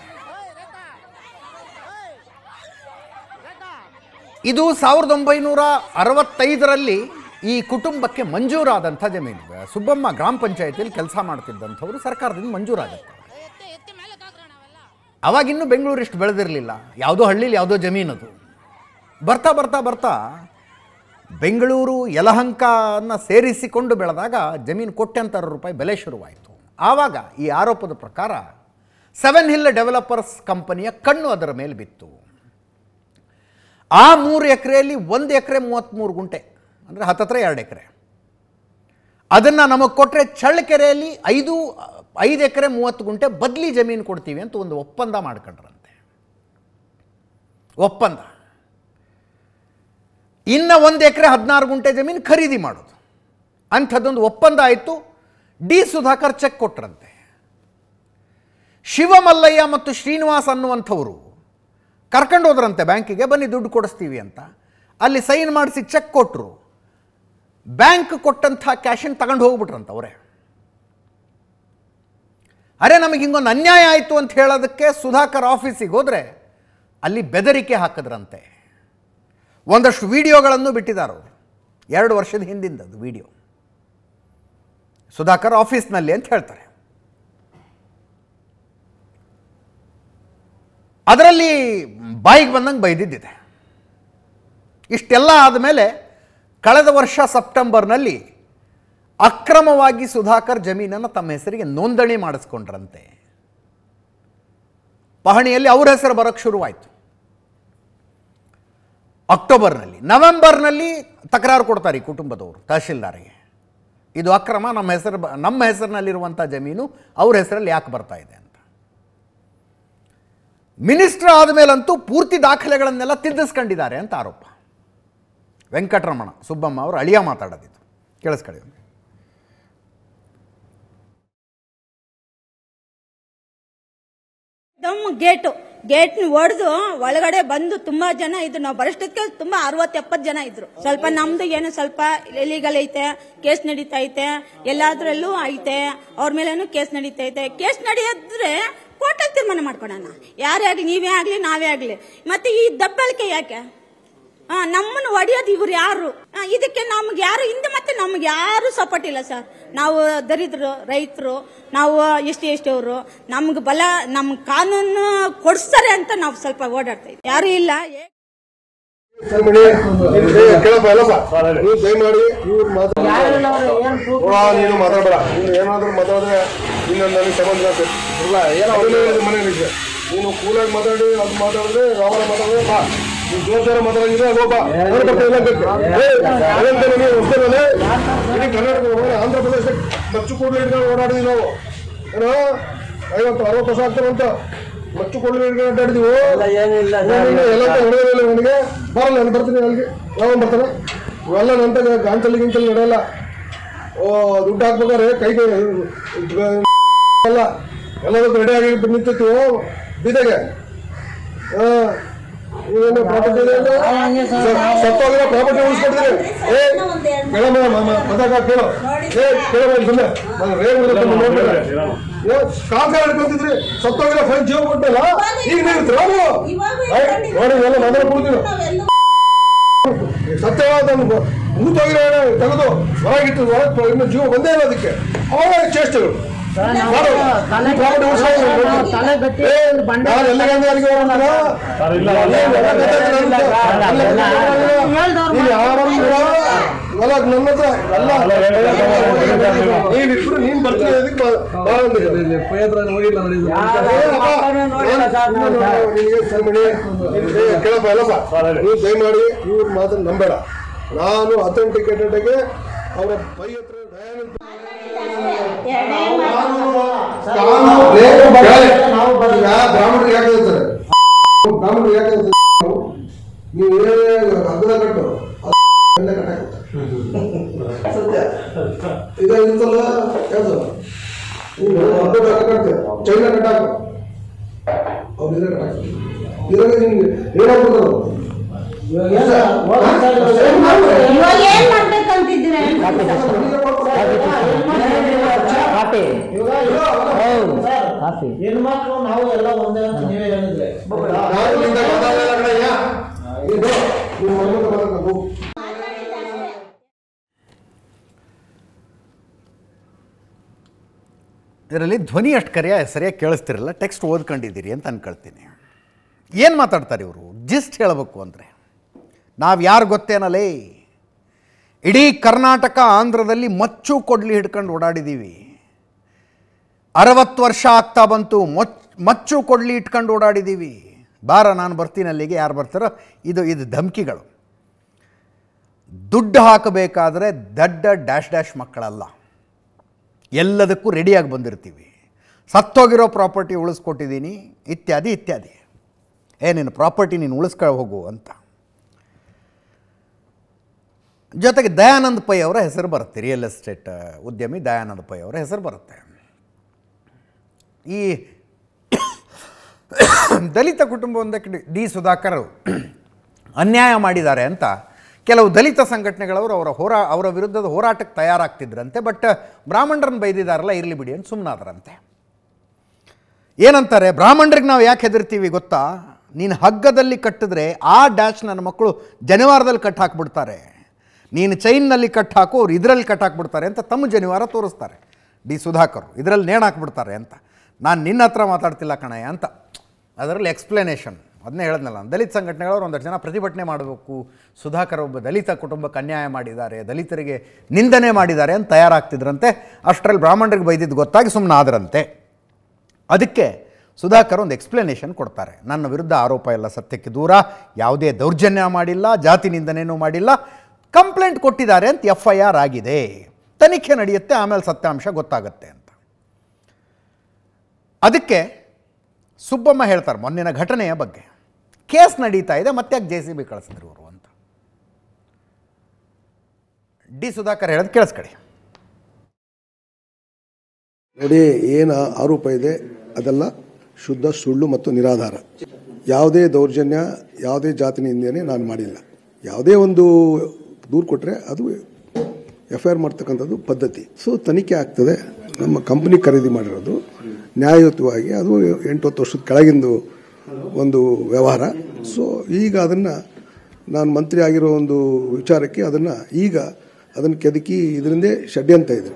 ಇದು ಸಾವಿರದ ಒಂಬೈನೂರ ಅರವತ್ತೈದರಲ್ಲಿ ಈ ಕುಟುಂಬಕ್ಕೆ ಮಂಜೂರಾದಂಥ ಜಮೀನು ಸುಬ್ಬಮ್ಮ ಗ್ರಾಮ ಪಂಚಾಯತಿಯಲ್ಲಿ ಕೆಲಸ ಮಾಡ್ತಿದ್ದಂಥವ್ರು ಸರ್ಕಾರದಿಂದ ಮಂಜೂರಾಗುತ್ತೆ ಎತ್ತಿ ಎತ್ತಿ ಮೇಲೆ ಹಾಕ್ರ ನಾವೆಲ್ಲ ಅವಾಗಿನ್ನೂ ಬೆಂಗಳೂರು ಇಷ್ಟು ಬೆಳೆದಿರಲಿಲ್ಲ ಯಾವುದೋ ಹಳ್ಳಿಲಿ ಯಾವುದೋ ಜಮೀನದು ಬರ್ತಾ ಬರ್ತಾ ಬರ್ತಾ ಬೆಂಗಳೂರು ಯಲಹಂಕನ ಸೇರಿಸಿಕೊಂಡು ಬೆಳೆದಾಗ ಜಮೀನು ಕೋಟ್ಯಾಂತರ ರೂಪಾಯಿ ಬೆಲೆ ಶುರುವಾಯಿತು ಆವಾಗ ಈ ಆರೋಪದ ಪ್ರಕಾರ ಸೆವೆನ್ ಹಿಲ್ ಡೆವಲಪರ್ಸ್ ಕಂಪನಿಯ ಕಣ್ಣು ಅದರ ಮೇಲೆ ಬಿತ್ತು ಆ ಮೂರು ಎಕರೆಯಲ್ಲಿ ಒಂದು ಎಕರೆ ಮೂವತ್ತ್ಮೂರು ಗುಂಟೆ ಅಂದರೆ ಹತ್ತತ್ರ ಎರಡು ಎಕರೆ ಅದನ್ನು ನಮಗೆ ಕೊಟ್ಟರೆ ಚಳ್ಳಕೆರೆಯಲ್ಲಿ ಐದು ಐದು ಎಕರೆ ಮೂವತ್ತು ಗುಂಟೆ ಬದಲಿ ಜಮೀನು ಕೊಡ್ತೀವಿ ಅಂತ ಒಂದು ಒಪ್ಪಂದ ಮಾಡ್ಕೊಂಡ್ರಂತೆ ಒಪ್ಪಂದ ಇನ್ನು ಒಂದು ಎಕರೆ ಹದಿನಾರು ಗುಂಟೆ ಜಮೀನು ಖರೀದಿ ಮಾಡೋದು ಅಂಥದ್ದೊಂದು ಒಪ್ಪಂದ ಆಯಿತು ಡಿ ಸುಧಾಕರ್ ಚೆಕ್ ಕೊಟ್ರಂತೆ ಶಿವಮಲ್ಲಯ್ಯ ಮತ್ತು ಶ್ರೀನಿವಾಸ್ ಅನ್ನುವಂಥವರು ಕರ್ಕೊಂಡು ಹೋದ್ರಂತೆ ಬ್ಯಾಂಕಿಗೆ ಬನ್ನಿ ದುಡ್ಡು ಕೊಡಿಸ್ತೀವಿ ಅಂತ ಅಲ್ಲಿ ಸೈನ್ ಮಾಡಿಸಿ ಚೆಕ್ ಕೊಟ್ಟರು ಬ್ಯಾಂಕ್ ಕೊಟ್ಟಂಥ ಕ್ಯಾಶನ್ನು ತಗೊಂಡು ಹೋಗ್ಬಿಟ್ರಂತ ಅವರೇ ಅರೆ ನಮಗೆ ಹಿಂಗೊಂದು ಅನ್ಯಾಯ ಆಯಿತು ಅಂತ ಹೇಳೋದಕ್ಕೆ ಸುಧಾಕರ್ ಆಫೀಸಿಗೆ ಹೋದರೆ ಅಲ್ಲಿ ಬೆದರಿಕೆ ಹಾಕಿದ್ರಂತೆ ಒಂದಷ್ಟು ವಿಡಿಯೋಗಳನ್ನು ಬಿಟ್ಟಿದ್ದಾರೆ ಅವರು ಎರಡು ವರ್ಷದ ಹಿಂದಿಂದದು ವಿಡಿಯೋ ಸುಧಾಕರ್ ಆಫೀಸ್ನಲ್ಲಿ ಅಂತ ಹೇಳ್ತಾರೆ ಅದರಲ್ಲಿ ಬಾಯಿಗೆ ಬಂದಂಗೆ ಬೈದಿದ್ದಿದೆ ಇಷ್ಟೆಲ್ಲ ಆದಮೇಲೆ ಕಳೆದ ವರ್ಷ ಸೆಪ್ಟೆಂಬರ್ನಲ್ಲಿ ಅಕ್ರಮವಾಗಿ ಸುಧಾಕರ್ ಜಮೀನನ್ನು ತಮ್ಮ ಹೆಸರಿಗೆ ನೋಂದಣಿ ಮಾಡಿಸ್ಕೊಂಡ್ರಂತೆ ಪಹಣಿಯಲ್ಲಿ ಅವ್ರ ಹೆಸರು ಬರೋಕ್ಕೆ ಶುರುವಾಯಿತು ಅಕ್ಟೋಬರ್ನಲ್ಲಿ ನವೆಂಬರ್ನಲ್ಲಿ ತಕರಾರು ಕೊಡ್ತಾರೆ ಈ ಕುಟುಂಬದವರು ತಹಶೀಲ್ದಾರ್ಗೆ ಇದು ಅಕ್ರಮ ನಮ್ಮ ಹೆಸರು ಬ- ನಮ್ಮ ಹೆಸರಿನಲ್ಲಿರುವಂಥ ಜಮೀನು ಅವ್ರ ಹೆಸರಲ್ಲಿ ಯಾಕೆ ಬರ್ತಾ ಇದೆ ಅಂತ ಮಿನಿಸ್ಟರ್ ಆದಮೇಲಂತೂ ಪೂರ್ತಿ ದಾಖಲೆಗಳನ್ನೆಲ್ಲ ತಿದ್ದಿಸ್ಕೊಂಡಿದ್ದಾರೆ ಅಂತ ಆರೋಪ ವೆಂಕಟರಮಣ ಸುಬ್ಬಮ್ಮ ಅವರು ಅಳಿಯ ಮಾತಾಡೋದಿತ್ತು ಕೇಳಿಸ್ಕೊಳ್ಳಿ ಒಮ್ಮೆ. ದಮ್ ಗೇಟು ಗೇಟ್ ಒಡೆದು ಒಳಗಡೆ ಬಂದು ತುಂಬಾ ಜನ ಇದ್ರು ನಾವು ಬರೋಷ್ಟಕ್ಕೆ ತುಂಬಾ ಅರವತ್ ಎಪ್ಪತ್ ಜನ ಇದ್ರು ಸ್ವಲ್ಪ ನಮ್ದು ಏನು ಸ್ವಲ್ಪ ಲೀಗಲ್ ಐತೆ ಕೇಸ್ ನಡೀತಾ ಐತೆ ಎಲ್ಲಾದ್ರಲ್ಲೂ ಐತೆ ಅವ್ರ ಮೇಲೇನು ಕೇಸ್ ನಡೀತಾ ಐತೆ ಕೇಸ್ ನಡೆಯೋದ್ರೆ ಕೋರ್ಟಲ್ಲಿ ತೀರ್ಮಾನ ಮಾಡ್ಕೊಳೋಣ ಯಾರೇ ಆಗ್ಲಿ ನೀವೇ ಆಗ್ಲಿ ನಾವೇ ಆಗ್ಲಿ ಮತ್ತೆ ಈ ದಬ್ಬಳಿಕೆ ಯಾಕೆ ಆ, ನಮ್ಮನ್ನು ಹೊಡೆಯೋದು ಇವ್ರು ಯಾರು ಆ, ಇದಕ್ಕೆ ನಮ್ಗೆ ಯಾರು ಹಿಂದೆ ಮತ್ತೆ ನಮ್ಗೆ ಯಾರು ಸಪೋರ್ಟ್ ಇಲ್ಲ ಸರ್ ನಾವು ದರಿದ್ರು ರೈತರು ನಾವು ಎಷ್ಟೇ ಎಷ್ಟವರು ನಮ್ಗೆ ಬಲ ನಮ್ ಕಾನೂನು ಕೊಡಿಸ್ತಾರೆ ಅಂತ ನಾವು ಸ್ವಲ್ಪ ಓಡಾಡ್ತಾ ಇದ್ದೀವಿ ಯಾರು ಇಲ್ಲ ಏ- ಕೇಳಪ್ಪ ಎಲ್ಲಪ್ಪ ನೀವು ದಯಮಾಡಿ ಇವ್ರು ಮಾತಾಡ ನೀನು ಮಾತಾಡಬೇಡ ನೀನು ಏನಾದ್ರೂ ಮಾತಾಡಿದ್ರೆ ಇನ್ನೊಂದು ನನಗೆ ಸಂಬಂಧ ಇಲ್ಲ ಇಲ್ಲ ಏನೋ ಮನೆ ವಿಷಯ ನೀನು ಕೂಲಾಗಿ ಮಾತಾಡಿ ಅದು ಮಾತಾಡಿದ್ರೆ ರಾವಣ ಮಾತಾಡಿದ್ರೆ ಬಾ ನೀವು ಜೋರ್ ಜೋರ ಮಾತಾಡಿದ್ರೆ ಅದು ಬಾ ಅವ್ರ ಕಡೆ ಇಲ್ಲ ಬೇಕು. ಏ, ಅದಂತೆ ನೀವು ಹೊಸದಲ್ಲೇ ಇಡೀ ಕರ್ನಾಟಕ ಹೋಗಿ ಆಂಧ್ರ ಪ್ರದೇಶ ಮಚ್ಚು ಕೂಡಲು ಹಿಡ್ಕೊಂಡು ಓಡಾಡಿದ್ವಿ ನಾವು ಏನೋ ಐವತ್ತು ಅರವತ್ತು ವರ್ಷ ಆಗ್ತಾರಂತ ಮಚ್ಚು ಕೂಡಲು ಹಿಡ್ಕೊಂಡು ಅಡ್ಡಾಡಿದೀವಿ ಏನಿಲ್ಲ ಎಲ್ಲ ನಡೆಯೋದಿಲ್ಲ ನನಗೆ ಬರಲ್ಲ ನಾನು ಬರ್ತೀನಿ ಅಲ್ಲಿಗೆ ಯಾವ ಬರ್ತಾನೆ ಇವೆಲ್ಲ ನಂತ ಗಾಂಚಲ್ಲಿ ಗಿಂಚಲ್ಲಿ ನಡೆಯಲ್ಲ ಓ ದುಡ್ಡು ಹಾಕ್ಬೇಕಾದ್ರೆ ಕೈಗೆ ಎಲ್ಲ ಎಲ್ಲದಕ್ಕೂ ರೆಡಿ ಆಗಿ ನಿಂತಿತ್ತು ಬೀದೆಗೆ ಹಾ ಇವೇನು ಪ್ರಾಪರ್ಟಿ ಇದೆ ಅಂದ್ರೆ ಸತ್ತೋಗಿರೋ ಪ್ರಾಪರ್ಟಿ ಉಳಿಸ್ಕೊಡ್ತೀನಿ ಏ ಕೇಳಮ್ಮ ಮಾಮ ಪದಕ ಕೇಳು ಏ ಕೇಳಮ್ಮ ಇಲ್ಲಿ ಸುಮ್ಮನೆ ನಾನು ರೇಗ್ ಬಿಡುತ್ತೆ ನೋಡ್ಬೇಡ ಏ ಕಾಕ ಹಿಡ್ಕೊಂತಿದ್ರಿ ಸತ್ತೋಗಿರೋ ಫೈನ್ ಜೀವ ಕೊಟ್ಟಲ್ಲ ಈಗ ನೀವು ತ್ರಾವು ನೋಡಿ ಎಲ್ಲ ಮೊದಲು ಕೊಡ್ತೀವಿ ಸತ್ಯವಾದ ಮೂತೋಗಿರೋ ತೆಗೆದು ಹೊರಗಿಟ್ಟು ಹೊರಗೆ ಇನ್ನು ಜೀವ ಬಂದೇ ಇಲ್ಲ ಅದಕ್ಕೆ ಅವಾಗ ಚೇಷ್ಟೆಗಳು ಮಾಡು. ಈ ಪ್ರಾಪರ್ಟಿ ಉಳಿಸ್ಕೊಂಡು ನೋಡ್ತೀನಿ. ಏ, ನಾನು ಎಲ್ಲಿಗಾಂದ್ರೆ ಅಲ್ಲಿಗೆ ಹೋಗೋಣ ನೀನು ಯಾರು ಹೊಲ ನನ್ನ ಹತ್ರ ಎಲ್ಲ ನೀವಿಬ್ರು ನೀನ್ ಬರ್ತೀನಿ ಅದಕ್ಕೆ ಬಾ- ಬಾ ಅಂದಿದ್ದು. ನಿನಗೆ ಸನ್ಮಾನಿ. ಏ, ಕೇಳಪ್ಪ ಎಲ್ಲಪ್ಪ ನೀವು ದಯಮಾಡಿ ಇವ್ರ ಮಾತನ್ನು ನಂಬೇಡ ನಾನು ಅಥೆಂಟಿಕೇಟೆಡ್ ಆಗಿ ಅವರ ಪೈ ಹತ್ರ ದಯಾನಂದ ಬ್ರಾಹ್ಮಣರಿಗೆ ಯಾಕೆ ಹೇಳ್ತಾರೆ ಬ್ರಾಹ್ಮಣರಿಗೆ ಯಾಕೆ ಹೇಳ್ತಾರೆ ನೀವು ಏನೇ ಹಗ್ಗದ ಕಟ್ಟು ಅದು ಬೆನ್ನ ಕಟ್ಟಾಕುತ್ತೆ. ಸತ್ಯ ಈಗ ಇಂತಲ್ಲ ಕೆಲಸ ನೀವು ಹಗ್ಗದ ಕಟ್ತೆ ಚೈನ ಕಟ್ಟಾಕು ಅವ್ರು ಇದ್ರೆ ಕಟ್ಟಾಕ ಇದ್ರಾಗ ನಿಮ್ಗೆ ಏನಾಗ್ಬಿಡ್ತಾರೆ ಇವಾಗ ಏನ್ ಮಾಡ್ಬೇಕಂತಿದ್ರೆ ಹೆಣ್ಮಕ್ಳು ನಾವು ಎಲ್ಲ ಒಂದೇ ಅಂತ ನೀವೇ ಹೇಳಿದ್ರೆ ನಾನು ನಿಂದ ಮಾತಾಡಲ್ಲ ಕಣಯ್ಯ. ಇದು, ನೀವು ಮನೆಗೆ ಬರಬೇಕು. ಇದರಲ್ಲಿ ಧ್ವನಿ ಅಷ್ಟು ಕರಿಯ ಸರಿಯಾಗಿ ಕೇಳಿಸ್ತಿರಲ್ಲ ಟೆಕ್ಸ್ಟ್ ಓದ್ಕೊಂಡಿದ್ದೀರಿ ಅಂತ ಅನ್ಕೊಳ್ತೀನಿ ಏನು ಮಾತಾಡ್ತಾರೆ ಇವರು ಜಿಸ್ಟ್ ಹೇಳಬೇಕು ಅಂದರೆ ನಾವು ಯಾರು ಗೊತ್ತೇನಲೇ ಇಡೀ ಕರ್ನಾಟಕ ಆಂಧ್ರದಲ್ಲಿ ಮಚ್ಚು ಕೊಡ್ಲಿ ಹಿಡ್ಕೊಂಡು ಓಡಾಡಿದ್ದೀವಿ ಅರವತ್ತು ವರ್ಷ ಆಗ್ತಾ ಬಂತು ಮೊಚ್ ಮಚ್ಚು ಕೊಡ್ಲಿ ಇಟ್ಕೊಂಡು ಓಡಾಡಿದ್ದೀವಿ ಬಾರ ನಾನು ಬರ್ತೀನಿ ಅಲ್ಲಿಗೆ ಯಾರು ಬರ್ತಾರೋ ಇದು ಇದು ಧಮಕಿಗಳು ದುಡ್ಡು ಹಾಕಬೇಕಾದ್ರೆ ದಡ್ಡ ಡ್ಯಾಶ್ ಡ್ಯಾಶ್ ಮಕ್ಕಳಲ್ಲ ಎಲ್ಲದಕ್ಕೂ ರೆಡಿಯಾಗಿ ಬಂದಿರ್ತೀವಿ ಸತ್ತೋಗಿರೋ ಪ್ರಾಪರ್ಟಿ ಉಳಿಸ್ಕೊಟ್ಟಿದ್ದೀನಿ ಇತ್ಯಾದಿ ಇತ್ಯಾದಿ ಏ ನಿನ್ನ ಪ್ರಾಪರ್ಟಿ ನೀನು ಉಳಿಸ್ಕೊಂಡು ಹೋಗು ಅಂತ ಜೊತೆಗೆ ದಯಾನಂದ್ ಪೈ ಅವರ ಹೆಸರು ಬರುತ್ತೆ ರಿಯಲ್ ಎಸ್ಟೇಟ್ ಉದ್ಯಮಿ ದಯಾನಂದ್ ಪೈ ಅವರ ಹೆಸರು ಬರುತ್ತೆ ಈ ದಲಿತ ಕುಟುಂಬವೊಂದಕ್ಕೆ ಡಿ ಸುಧಾಕರ್ ಅನ್ಯಾಯ ಮಾಡಿದ್ದಾರೆ ಅಂತ ಕೆಲವು ದಲಿತ ಸಂಘಟನೆಗಳವರು ಅವರ ಹೋರಾ ಅವರ ವಿರುದ್ಧದ ಹೋರಾಟಕ್ಕೆ ತಯಾರಾಗ್ತಿದ್ರಂತೆ ಬಟ್ ಬ್ರಾಹ್ಮಣರನ್ನು ಬೈದಿದ್ದಾರಲ್ಲ ಇರಲಿ ಬಿಡಿ ಅಂತ ಸುಮ್ಮನಾದ್ರಂತೆ ಏನಂತಾರೆ ಬ್ರಾಹ್ಮಣರಿಗೆ ನಾವು ಯಾಕೆ ಹೆದರ್ತೀವಿ ಗೊತ್ತಾ ನೀನು ಹಗ್ಗದಲ್ಲಿ ಕಟ್ಟಿದ್ರೆ ಆ ಡ್ಯಾಶ್ ನನ್ನ ಮಕ್ಕಳು ಜನಿವಾರದಲ್ಲಿ ಕಟ್ ಹಾಕ್ಬಿಡ್ತಾರೆ ನೀನು ಚೈನ್ನಲ್ಲಿ ಕಟ್ ಹಾಕು ಅವ್ರು ಇದರಲ್ಲಿ ಕಟ್ ಹಾಕ್ಬಿಡ್ತಾರೆ ಅಂತ ತಮ್ಮ ಜನಿವಾರ ತೋರಿಸ್ತಾರೆ ಡಿ ಸುಧಾಕರ್ ಇದರಲ್ಲಿ ನೇಣು ಹಾಕ್ಬಿಡ್ತಾರೆ ಅಂತ ನಾನು ನಿನ್ನ ಹತ್ರ ಮಾತಾಡ್ತಿಲ್ಲ ಕಣಯ್ಯ ಅಂತ ಅದರಲ್ಲಿ ಎಕ್ಸ್ಪ್ಲನೇಷನ್ ಅದನ್ನೇ ಹೇಳಿದ್ನಲ್ಲ ನಾನು. ದಲಿತ ಸಂಘಟನೆಗಳವರು ಒಂದಷ್ಟು ಜನ ಪ್ರತಿಭಟನೆ ಮಾಡಬೇಕು ಸುಧಾಕರ್ ಒಬ್ಬ ದಲಿತ ಕುಟುಂಬಕ್ಕೆ ಅನ್ಯಾಯ ಮಾಡಿದ್ದಾರೆ ದಲಿತರಿಗೆ ನಿಂದನೆ ಮಾಡಿದ್ದಾರೆ ಅಂತ ತಯಾರಾಗ್ತಿದ್ರಂತೆ ಅಷ್ಟರಲ್ಲಿ ಬ್ರಾಹ್ಮಣರಿಗೆ ಬೈದಿದ್ದು ಗೊತ್ತಾಗಿ ಸುಮ್ಮನೆ ಆದ್ರಂತೆ ಅದಕ್ಕೆ ಸುಧಾಕರ್ ಒಂದು ಎಕ್ಸ್ಪ್ಲನೇಷನ್ ಕೊಡ್ತಾರೆ ನನ್ನ ವಿರುದ್ಧ ಆರೋಪ ಎಲ್ಲ ಸತ್ಯಕ್ಕೆ ದೂರ ಯಾವುದೇ ದೌರ್ಜನ್ಯ ಮಾಡಿಲ್ಲ ಜಾತಿ ನಿಂದನೆಯೂ ಮಾಡಿಲ್ಲ ಕಂಪ್ಲೇಂಟ್ ಕೊಟ್ಟಿದ್ದಾರೆ ಅಂತ ಎಫ್ ಐ ಆರ್ ಆಗಿದೆ ತನಿಖೆ ನಡೆಯುತ್ತೆ ಆಮೇಲೆ ಸತ್ಯಾಂಶ ಗೊತ್ತಾಗುತ್ತೆ ಅಂತ ಅದಕ್ಕೆ ಸುಬ್ಬಮ್ಮ ಹೇಳ್ತಾರೆ ಮೊನ್ನಿನ ಘಟನೆಯ ಬಗ್ಗೆ ಕೇಸ್ ನಡೀತಾ ಇದೆ ಮತ್ತೆ ಯಾಕೆ ಜೆ ಸಿ ಬಿ ಕಳಿಸಿದ್ರು ಇವರು ಅಂತ ಡಿ ಸುಧಾಕರ್ ಹೇಳೋದು ಕೇಳಿಸ್ಕಡಿ ನೋಡಿ ಏನು ಆರೋಪ ಇದೆ ಅದೆಲ್ಲ ಶುದ್ಧ ಸುಳ್ಳು ಮತ್ತು ನಿರಾಧಾರ ಯಾವುದೇ ದೌರ್ಜನ್ಯ ಯಾವುದೇ ಜಾತಿ ನಿಂದನೆ ನಾನು ಮಾಡಿಲ್ಲ ಯಾವುದೇ ಒಂದು ದೂರು ಕೊಟ್ಟರೆ ಅದು ಎಫ್ ಐ ಆರ್ ಮಾಡ್ತಕ್ಕಂಥದ್ದು ಪದ್ಧತಿ ಸೊ ತನಿಖೆ ಆಗ್ತದೆ ನಮ್ಮ ಕಂಪನಿ ಖರೀದಿ ಮಾಡಿರೋದು ನ್ಯಾಯಯುತವಾಗಿ ಅದು ಎಂಟು ಹತ್ತು ವರ್ಷದ ಕೆಳಗಿಂದು ಒಂದು ವ್ಯವಹಾರ ಸೊ ಈಗ ಅದನ್ನು ನಾನು ಮಂತ್ರಿ ಆಗಿರೋ ಒಂದು ವಿಚಾರಕ್ಕೆ ಅದನ್ನು ಈಗ ಅದನ್ನು ಕೆದಕಿ ಇದರಿಂದೇ ಷಡ್ಯಂತ ಇದೆ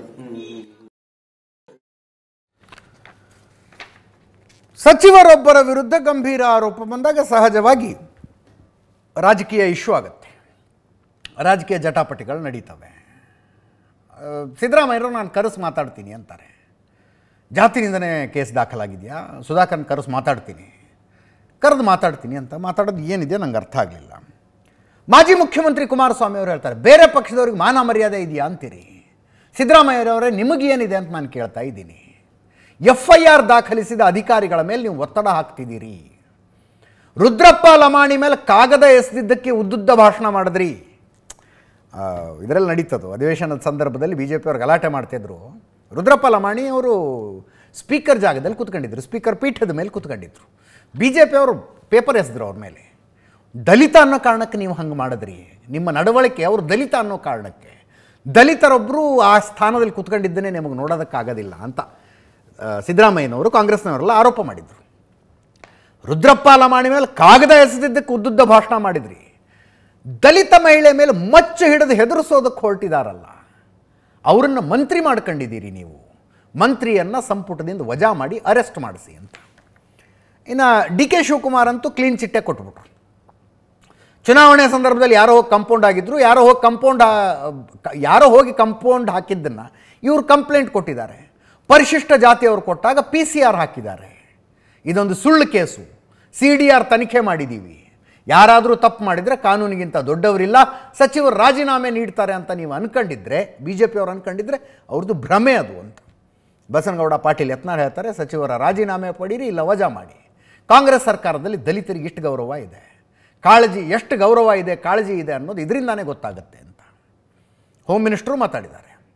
ಸಚಿವರೊಬ್ಬರ ವಿರುದ್ಧ ಗಂಭೀರ ಆರೋಪ ಬಂದಾಗ ಸಹಜವಾಗಿ ರಾಜಕೀಯ ಇಶ್ಯೂ ಆಗುತ್ತೆ ರಾಜಕೀಯ ಜಟಾಪಟಿಗಳು ನಡೀತವೆ ಆ, ಸಿದ್ದರಾಮಯ್ಯರು ನಾನು ಕರೆಸಿ ಮಾತಾಡ್ತೀನಿ ಅಂತಾರೆ ಜಾತಿನಿಂದನೇ ಕೇಸ್ ದಾಖಲಾಗಿದೆಯಾ ಸುಧಾಕರ್ನ ಕರೆಸಿ ಮಾತಾಡ್ತೀನಿ ಕರೆದು ಮಾತಾಡ್ತೀನಿ ಅಂತ ಮಾತಾಡೋದು ಏನಿದೆ ನಂಗೆ ಅರ್ಥ ಆಗಲಿಲ್ಲ ಮಾಜಿ ಮುಖ್ಯಮಂತ್ರಿ ಕುಮಾರಸ್ವಾಮಿ ಅವರು ಹೇಳ್ತಾರೆ ಬೇರೆ ಪಕ್ಷದವ್ರಿಗೆ ಮಾನ ಮರ್ಯಾದೆ ಇದೆಯಾ ಅಂತೀರಿ ಸಿದ್ದರಾಮಯ್ಯರವರೇ ನಿಮಗೇನಿದೆ ಅಂತ ನಾನು ಕೇಳ್ತಾ ಇದ್ದೀನಿ ಎಫ್ ಐ ಆರ್ ದಾಖಲಿಸಿದ ಅಧಿಕಾರಿಗಳ ಮೇಲೆ ನೀವು ಒತ್ತಡ ಹಾಕ್ತಿದ್ದೀರಿ ರುದ್ರಪ್ಪ ಲಮಾಣಿ ಮೇಲೆ ಕಾಗದ ಎಸೆದಿದ್ದಕ್ಕೆ ಉದ್ದುದ್ದ ಭಾಷಣ ಮಾಡಿದ್ರಿ ಇದರಲ್ಲಿ ನಡೀತದು ಅಧಿವೇಶನದ ಸಂದರ್ಭದಲ್ಲಿ ಬಿ ಜೆ ಪಿಯವರು ಗಲಾಟೆ ಮಾಡ್ತಿದ್ರು ರುದ್ರಪ್ಪ ಲಮಾಣಿ ಅವರು ಸ್ಪೀಕರ್ ಜಾಗದಲ್ಲಿ ಕೂತ್ಕೊಂಡಿದ್ರು ಸ್ಪೀಕರ್ ಪೀಠದ ಮೇಲೆ ಕೂತ್ಕೊಂಡಿದ್ರು ಬಿ ಜೆ ಪಿಯವರು ಪೇಪರ್ ಎಸೆದ್ರು ಅವ್ರ ಮೇಲೆ ದಲಿತ ಅನ್ನೋ ಕಾರಣಕ್ಕೆ ನೀವು ಹಂಗೆ ಮಾಡಿದ್ರಿ ನಿಮ್ಮ ನಡವಳಿಕೆ ಅವರು ದಲಿತ ಅನ್ನೋ ಕಾರಣಕ್ಕೆ ದಲಿತರೊಬ್ಬರು ಆ ಸ್ಥಾನದಲ್ಲಿ ಕೂತ್ಕೊಂಡಿದ್ದನ್ನೇ ನಿಮಗೆ ನೋಡೋದಕ್ಕಾಗೋದಿಲ್ಲ ಅಂತ ಆ, ಸಿದ್ದರಾಮಯ್ಯನವರು ಕಾಂಗ್ರೆಸ್ನವರೆಲ್ಲ ಆರೋಪ ಮಾಡಿದರು ರುದ್ರಪ್ಪ ಲಮಾಣಿ ಮೇಲೆ ಕಾಗದ ಎಸೆದಿದ್ದಕ್ಕೆ ಉದ್ದುದ್ದ ಭಾಷಣ ಮಾಡಿದ್ರಿ ದಲಿತ ಮಹಿಳೆ ಮೇಲೆ ಮಚ್ಚು ಹಿಡಿದು ಹೆದರಿಸೋದಕ್ಕೆ ಹೊರಟಿದಾರಲ್ಲ ಅವರನ್ನು ಮಂತ್ರಿ ಮಾಡ್ಕೊಂಡಿದ್ದೀರಿ ನೀವು ಮಂತ್ರಿಯನ್ನು ಸಂಪುಟದಿಂದ ವಜಾ ಮಾಡಿ ಅರೆಸ್ಟ್ ಮಾಡಿಸಿ ಅಂತ ಇನ್ನು ಡಿ ಕೆ ಶಿವಕುಮಾರ್ ಅಂತೂ ಕ್ಲೀನ್ ಚಿಟ್ಟೆ ಕೊಟ್ಬಿಟ್ರು ಚುನಾವಣೆ ಸಂದರ್ಭದಲ್ಲಿ ಯಾರೋ ಹೋಗಿ ಕಂಪೌಂಡ್ ಆಗಿದ್ರು ಯಾರೋ ಹೋಗಿ ಕಂಪೌಂಡ್ ಯಾರೋ ಹೋಗಿ ಕಂಪೌಂಡ್ ಹಾಕಿದ್ದನ್ನು ಇವರು ಕಂಪ್ಲೇಂಟ್ ಕೊಟ್ಟಿದ್ದಾರೆ ಪರಿಶಿಷ್ಟ ಜಾತಿಯವರು ಕೊಟ್ಟಾಗ ಪಿ ಸಿ ಆರ್ ಹಾಕಿದ್ದಾರೆ ಇದೊಂದು ಸುಳ್ಳು ಕೇಸು ಸಿ ಡಿ ಆರ್ ತನಿಖೆ ಮಾಡಿದ್ದೀವಿ ಯಾರಾದರೂ ತಪ್ಪು ಮಾಡಿದರೆ ಕಾನೂನಿಗಿಂತ ದೊಡ್ಡವರಿಲ್ಲ ಸಚಿವರು ರಾಜೀನಾಮೆ ನೀಡ್ತಾರೆ ಅಂತ ನೀವು ಅನ್ಕೊಂಡಿದ್ರೆ ಬಿ ಜೆ ಪಿಯವರು ಅನ್ಕೊಂಡಿದ್ರೆ ಅವ್ರದ್ದು ಭ್ರಮೆ ಅದು ಅಂತ ಬಸನಗೌಡ ಪಾಟೀಲ್ ಯತ್ನಾಳ್ ಹೇಳ್ತಾರೆ ಸಚಿವರ ರಾಜೀನಾಮೆ ಪಡೀರಿ ಇಲ್ಲ ವಜಾ ಮಾಡಿ ಕಾಂಗ್ರೆಸ್ ಸರ್ಕಾರದಲ್ಲಿ ದಲಿತರಿಗೆ ಇಷ್ಟು ಗೌರವ ಇದೆ ಕಾಳಜಿ ಎಷ್ಟು ಗೌರವ ಇದೆ ಕಾಳಜಿ ಇದೆ ಅನ್ನೋದು ಇದರಿಂದಾನೇ ಗೊತ್ತಾಗುತ್ತೆ ಅಂತ ಹೋಮ್ ಮಿನಿಸ್ಟ್ರು ಮಾತಾಡಿದ್ದಾರೆ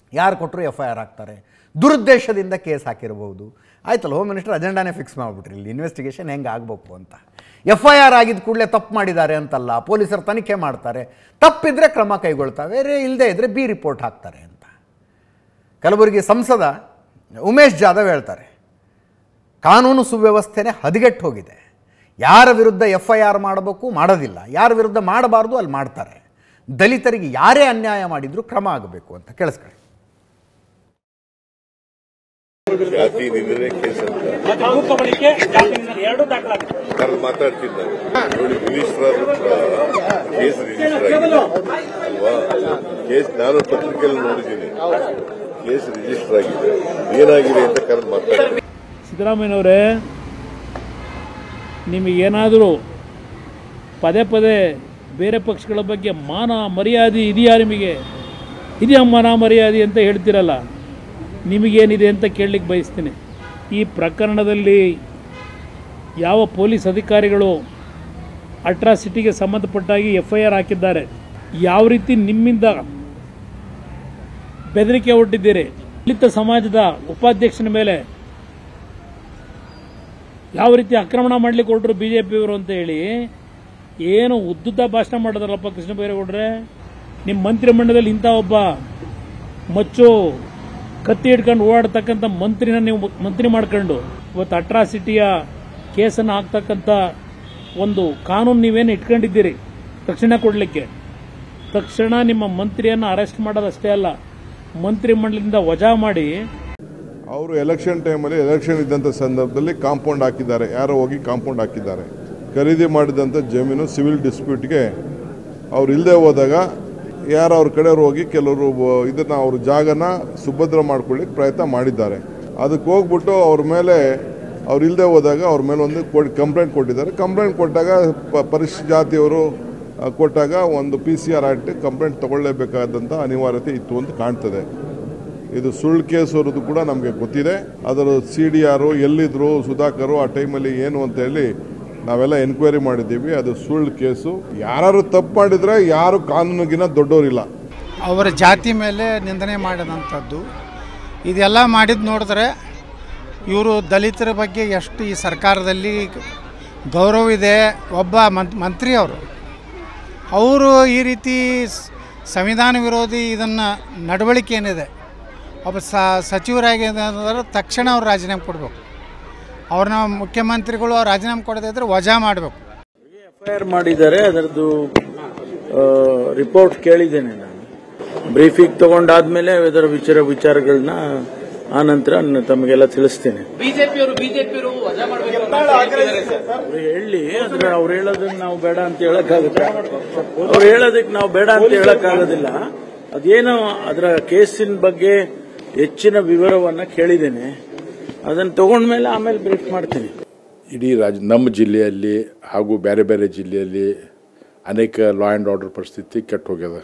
ಯಾರು ಕೊಟ್ಟರು ಎಫ್ ಐ ಆರ್ ಹಾಕ್ತಾರೆ ದುರುದ್ದೇಶದಿಂದ ಕೇಸ್ ಹಾಕಿರಬಹುದು ಆಯ್ತಲ್ಲ ಹೋಮ್ ಮಿನಿಸ್ಟರ್ ಅಜೆಂಡಾನೇ ಫಿಕ್ಸ್ ಮಾಡಿಬಿಟ್ರಿ ಇಲ್ಲಿ ಇನ್ವೆಸ್ಟಿಗೇಷನ್ ಹೆಂಗೆ ಆಗಬೇಕು ಅಂತ ಎಫ್ ಐ ಆರ್ ಆಗಿದ್ದ ಕೂಡಲೇ ತಪ್ಪು ಮಾಡಿದ್ದಾರೆ ಅಂತಲ್ಲ ಪೊಲೀಸರು ತನಿಖೆ ಮಾಡ್ತಾರೆ ತಪ್ಪಿದ್ರೆ ಕ್ರಮ ಕೈಗೊಳ್ತಾರೆ ಬೇರೆ ಇಲ್ಲದೆ ಇದ್ದರೆ ಬಿ ರಿಪೋರ್ಟ್ ಹಾಕ್ತಾರೆ ಅಂತ ಕಲಬುರಗಿ ಸಂಸದ ಉಮೇಶ್ ಜಾಧವ್ ಹೇಳ್ತಾರೆ ಕಾನೂನು ಸುವ್ಯವಸ್ಥೆನೇ ಹದಗೆಟ್ಟು ಹೋಗಿದೆ ಯಾರ ವಿರುದ್ಧ ಎಫ್ ಐ ಆರ್ ಮಾಡಬೇಕು ಮಾಡೋದಿಲ್ಲ ಯಾರ ವಿರುದ್ಧ ಮಾಡಬಾರ್ದು ಅಲ್ಲಿ ಮಾಡ್ತಾರೆ ದಲಿತರಿಗೆ ಯಾರೇ ಅನ್ಯಾಯ ಮಾಡಿದರೂ ಕ್ರಮ ಆಗಬೇಕು ಅಂತ ಕೇಳಿಸ್ಕೊಳ್ಳಿ ಜಾತಿ ನಿಂದನೆ ಕೇಸ್ ಅಂತ ನಾನು ಮಾತಾಡ್ತಿದ್ದ ನೋಡಿ ಮಿನಿಸ್ಟರ್ ಕೇಸ್ ರಿಜಿಸ್ಟರ್ ಆಗಿದೆ ಅಲ್ವಾ ಕೇಸ್ ನಾನು ಪತ್ರಿಕೆಯಲ್ಲಿ ನೋಡಿದ್ದೀನಿ ಕೇಸ್ ರಿಜಿಸ್ಟರ್ ಆಗಿದೆ ಏನಾಗಿದೆ ಅಂತ ಕರೆದು ಮಾತಾಡ್ತೀನಿ ಸಿದ್ದರಾಮಯ್ಯನವರೇ ನಿಮಗೇನಾದರೂ ಪದೇ ಪದೇ ಬೇರೆ ಪಕ್ಷಗಳ ಬಗ್ಗೆ ಮಾನ ಮರ್ಯಾದೆ ಇದೆಯಾ ನಿಮಗೆ ಇದೆಯಾ ಮಾನ ಮರ್ಯಾದೆ ಅಂತ ಹೇಳ್ತಿರಲ್ಲ ನಿಮಗೇನಿದೆ ಅಂತ ಕೇಳಲಿಕ್ಕೆ ಬಯಸ್ತೀನಿ ಈ ಪ್ರಕರಣದಲ್ಲಿ ಯಾವ ಪೊಲೀಸ್ ಅಧಿಕಾರಿಗಳು ಅಟ್ರಾಸಿಟಿಗೆ ಸಂಬಂಧಪಟ್ಟಾಗಿ ಎಫ್ ಐ ಆರ್ ಹಾಕಿದ್ದಾರೆ ಯಾವ ರೀತಿ ನಿಮ್ಮಿಂದ ಬೆದರಿಕೆ ಒಡ್ಡಿದ್ದೀರಿ ದಲಿತ ಸಮಾಜದ ಉಪಾಧ್ಯಕ್ಷನ ಮೇಲೆ ಯಾವ ರೀತಿ ಆಕ್ರಮಣ ಮಾಡ್ಲಿಕ್ಕೆ ಹೊರಟ್ರು ಬಿ ಜೆ ಪಿಯವರು ಅಂತ ಹೇಳಿ ಏನು ಉದ್ದುದ್ದ ಭಾಷಣ ಮಾಡೋದಲ್ಲಪ್ಪ ಕೃಷ್ಣ ಬೈರೇಗೌಡ್ರೆ ನಿಮ್ಮ ಮಂತ್ರಿಮಂಡಲದಲ್ಲಿ ಇಂಥ ಒಬ್ಬ ಮಚ್ಚು ಕತ್ತಿ ಹಿಡ್ಕೊಂಡು ಓಡಾಡ್ತಕ್ಕಂಥ ಮಂತ್ರಿನ ನೀವು ಮಂತ್ರಿ ಮಾಡ್ಕೊಂಡು ಇವತ್ತು ಅಟ್ರಾಸಿಟಿಯ ಕೇಸನ್ನು ಹಾಕ್ತಕ್ಕಂಥ ಒಂದು ಕಾನೂನು ನೀವೇನು ಇಟ್ಕೊಂಡಿದ್ದೀರಿ ತಕ್ಷಣ ಕೊಡಲಿಕ್ಕೆ ತಕ್ಷಣ ನಿಮ್ಮ ಮಂತ್ರಿಯನ್ನು ಅರೆಸ್ಟ್ ಮಾಡೋದಷ್ಟೇ ಅಲ್ಲ ಮಂತ್ರಿಮಂಡಲದಿಂದ ವಜಾ ಮಾಡಿ ಅವರು ಎಲೆಕ್ಷನ್ ಟೈಮಲ್ಲಿ ಎಲೆಕ್ಷನ್ ಇದ್ದಂಥ ಸಂದರ್ಭದಲ್ಲಿ ಕಾಂಪೌಂಡ್ ಹಾಕಿದ್ದಾರೆ ಯಾರೋ ಹೋಗಿ ಕಾಂಪೌಂಡ್ ಹಾಕಿದ್ದಾರೆ ಖರೀದಿ ಮಾಡಿದಂಥ ಜಮೀನು ಸಿವಿಲ್ ಡಿಸ್ಪ್ಯೂಟ್ಗೆ ಅವ್ರು ಇಲ್ಲದೆ ಹೋದಾಗ ಯಾರು ಅವ್ರ ಕಡೆಯವ್ರು ಹೋಗಿ ಕೆಲವರು ಬ- ಇದನ್ನ ಅವ್ರ ಜಾಗನ ಸುಭದ್ರ ಮಾಡ್ಕೊಳ್ಳಿಕ್ಕೆ ಪ್ರಯತ್ನ ಮಾಡಿದ್ದಾರೆ ಅದಕ್ಕೆ ಹೋಗ್ಬಿಟ್ಟು ಅವ್ರ ಮೇಲೆ ಅವ್ರು ಇಲ್ಲದೆ ಹೋದಾಗ ಅವ್ರ ಮೇಲೆ ಒಂದು ಕಂಪ್ಲೇಂಟ್ ಕೊಟ್ಟಿದ್ದಾರೆ ಕಂಪ್ಲೇಂಟ್ ಕೊಟ್ಟಾಗ ಪ- ಪರಿಶಿಷ್ಟ ಜಾತಿಯವರು ಆ, ಕೊಟ್ಟಾಗ ಒಂದು P C R act complaint ತಗೊಳ್ಳೇಬೇಕಾದಂಥ ಅನಿವಾರ್ಯತೆ ಇತ್ತು ಅಂತ ಕಾಣ್ತದೆ ಇದು ಸುಳ್ಳು ಕೇಸ್ ಅವ್ರದ್ದು ಕೂಡ ನಮಗೆ ಗೊತ್ತಿದೆ ಅದರ ಸಿ ಡಿ ಆರು ಎಲ್ಲಿದ್ರು ಸುಧಾಕರು ಆ ಟೈಮಲ್ಲಿ ಏನು ಅಂತ ಹೇಳಿ ನಾವೆಲ್ಲ ಎನ್ಕ್ವೈರಿ ಮಾಡಿದ್ದೀವಿ ಅದು ಸುಳ್ಳು ಕೇಸು ಯಾರು ತಪ್ಪು ಮಾಡಿದ್ರೆ ಯಾರು ಕಾನೂನಿಗಿನ ದೊಡ್ಡವರಿಲ್ಲ ಅವರ ಜಾತಿ ಮೇಲೆ ನಿಂದನೆ ಮಾಡಿದಂಥದ್ದು ಇದೆಲ್ಲ ಮಾಡಿದ್ದು ನೋಡಿದ್ರೆ ಇವರು ದಲಿತರ ಬಗ್ಗೆ ಎಷ್ಟು ಈ ಸರ್ಕಾರದಲ್ಲಿ ಗೌರವ ಇದೆ ಒಬ್ಬ ಮಂತ್ ಮಂತ್ರಿ ಅವರು ಅವರು ಈ ರೀತಿ ಸ್- ಸಂವಿಧಾನ ವಿರೋಧಿ ಇದನ್ನು ನಡವಳಿಕೆ ಏನಿದೆ ಒಬ್ಬ ಸ ಸಚಿವರಾಗಿ ಏನಾದ್ರು ತಕ್ಷಣ ಅವ್ರು ರಾಜೀನಾಮೆ ಕೊಡಬೇಕು ಅವ್ರನ್ನ ಮುಖ್ಯಮಂತ್ರಿಗಳು ಅವ್ರು ರಾಜೀನಾಮೆ ಕೊಡದೇ ಇದ್ರೆ ವಜಾ ಮಾಡಬೇಕು ಎಫ್ಐಆರ್ ಮಾಡಿದ್ದಾರೆ ಅದರದ್ದು ರಿಪೋರ್ಟ್ ಕೇಳಿದ್ದೇನೆ ನಾನು ಬ್ರೀಫಿಂಗ್ ತಗೊಂಡಾದ್ಮೇಲೆ ಅದರ ವಿಚಾರ ವಿಚಾರಗಳನ್ನ ಆ ನಂತರ ನಾನು ತಮಗೆಲ್ಲ ತಿಳಿಸ್ತೇನೆ ಬಿಜೆಪಿಯವರು ಬಿಜೆಪಿಯವರು ವಜಾ ಮಾಡಬೇಕು ಅವ್ರು ಹೇಳಿ ಅದ್ರ ಅವ್ರು ಹೇಳೋದನ್ನ ನಾವು ಬೇಡ ಅಂತ ಹೇಳಕ್ಕಾಗುತ್ತೆ ಅವ್ರು ಹೇಳೋದಕ್ಕೆ ನಾವು ಬೇಡ ಅಂತ ಹೇಳಕ್ಕಾಗೋದಿಲ್ಲ ಅದೇನೋ ಅದರ ಕೇಸಿನ ಬಗ್ಗೆ ಹೆಚ್ಚಿನ ವಿವರವನ್ನ ಕೇಳಿದ್ದೇನೆ ಅದನ್ನ ತಗೊಂಡ್ಮೇಲೆ ಆಮೇಲೆ ಬ್ರೀಫ್ ಮಾಡ್ತೀನಿ ಇಡೀ ರಾಜ ನಮ್ಮ ಜಿಲ್ಲೆಯಲ್ಲಿ ಹಾಗೂ ಬೇರೆ ಬೇರೆ ಜಿಲ್ಲೆಯಲ್ಲಿ ಅನೇಕ ಲಾ ಆ್ಯಂಡ್ ಆರ್ಡರ್ ಪರಿಸ್ಥಿತಿ ಕೆಟ್ಟು ಹೋಗ್ಯದ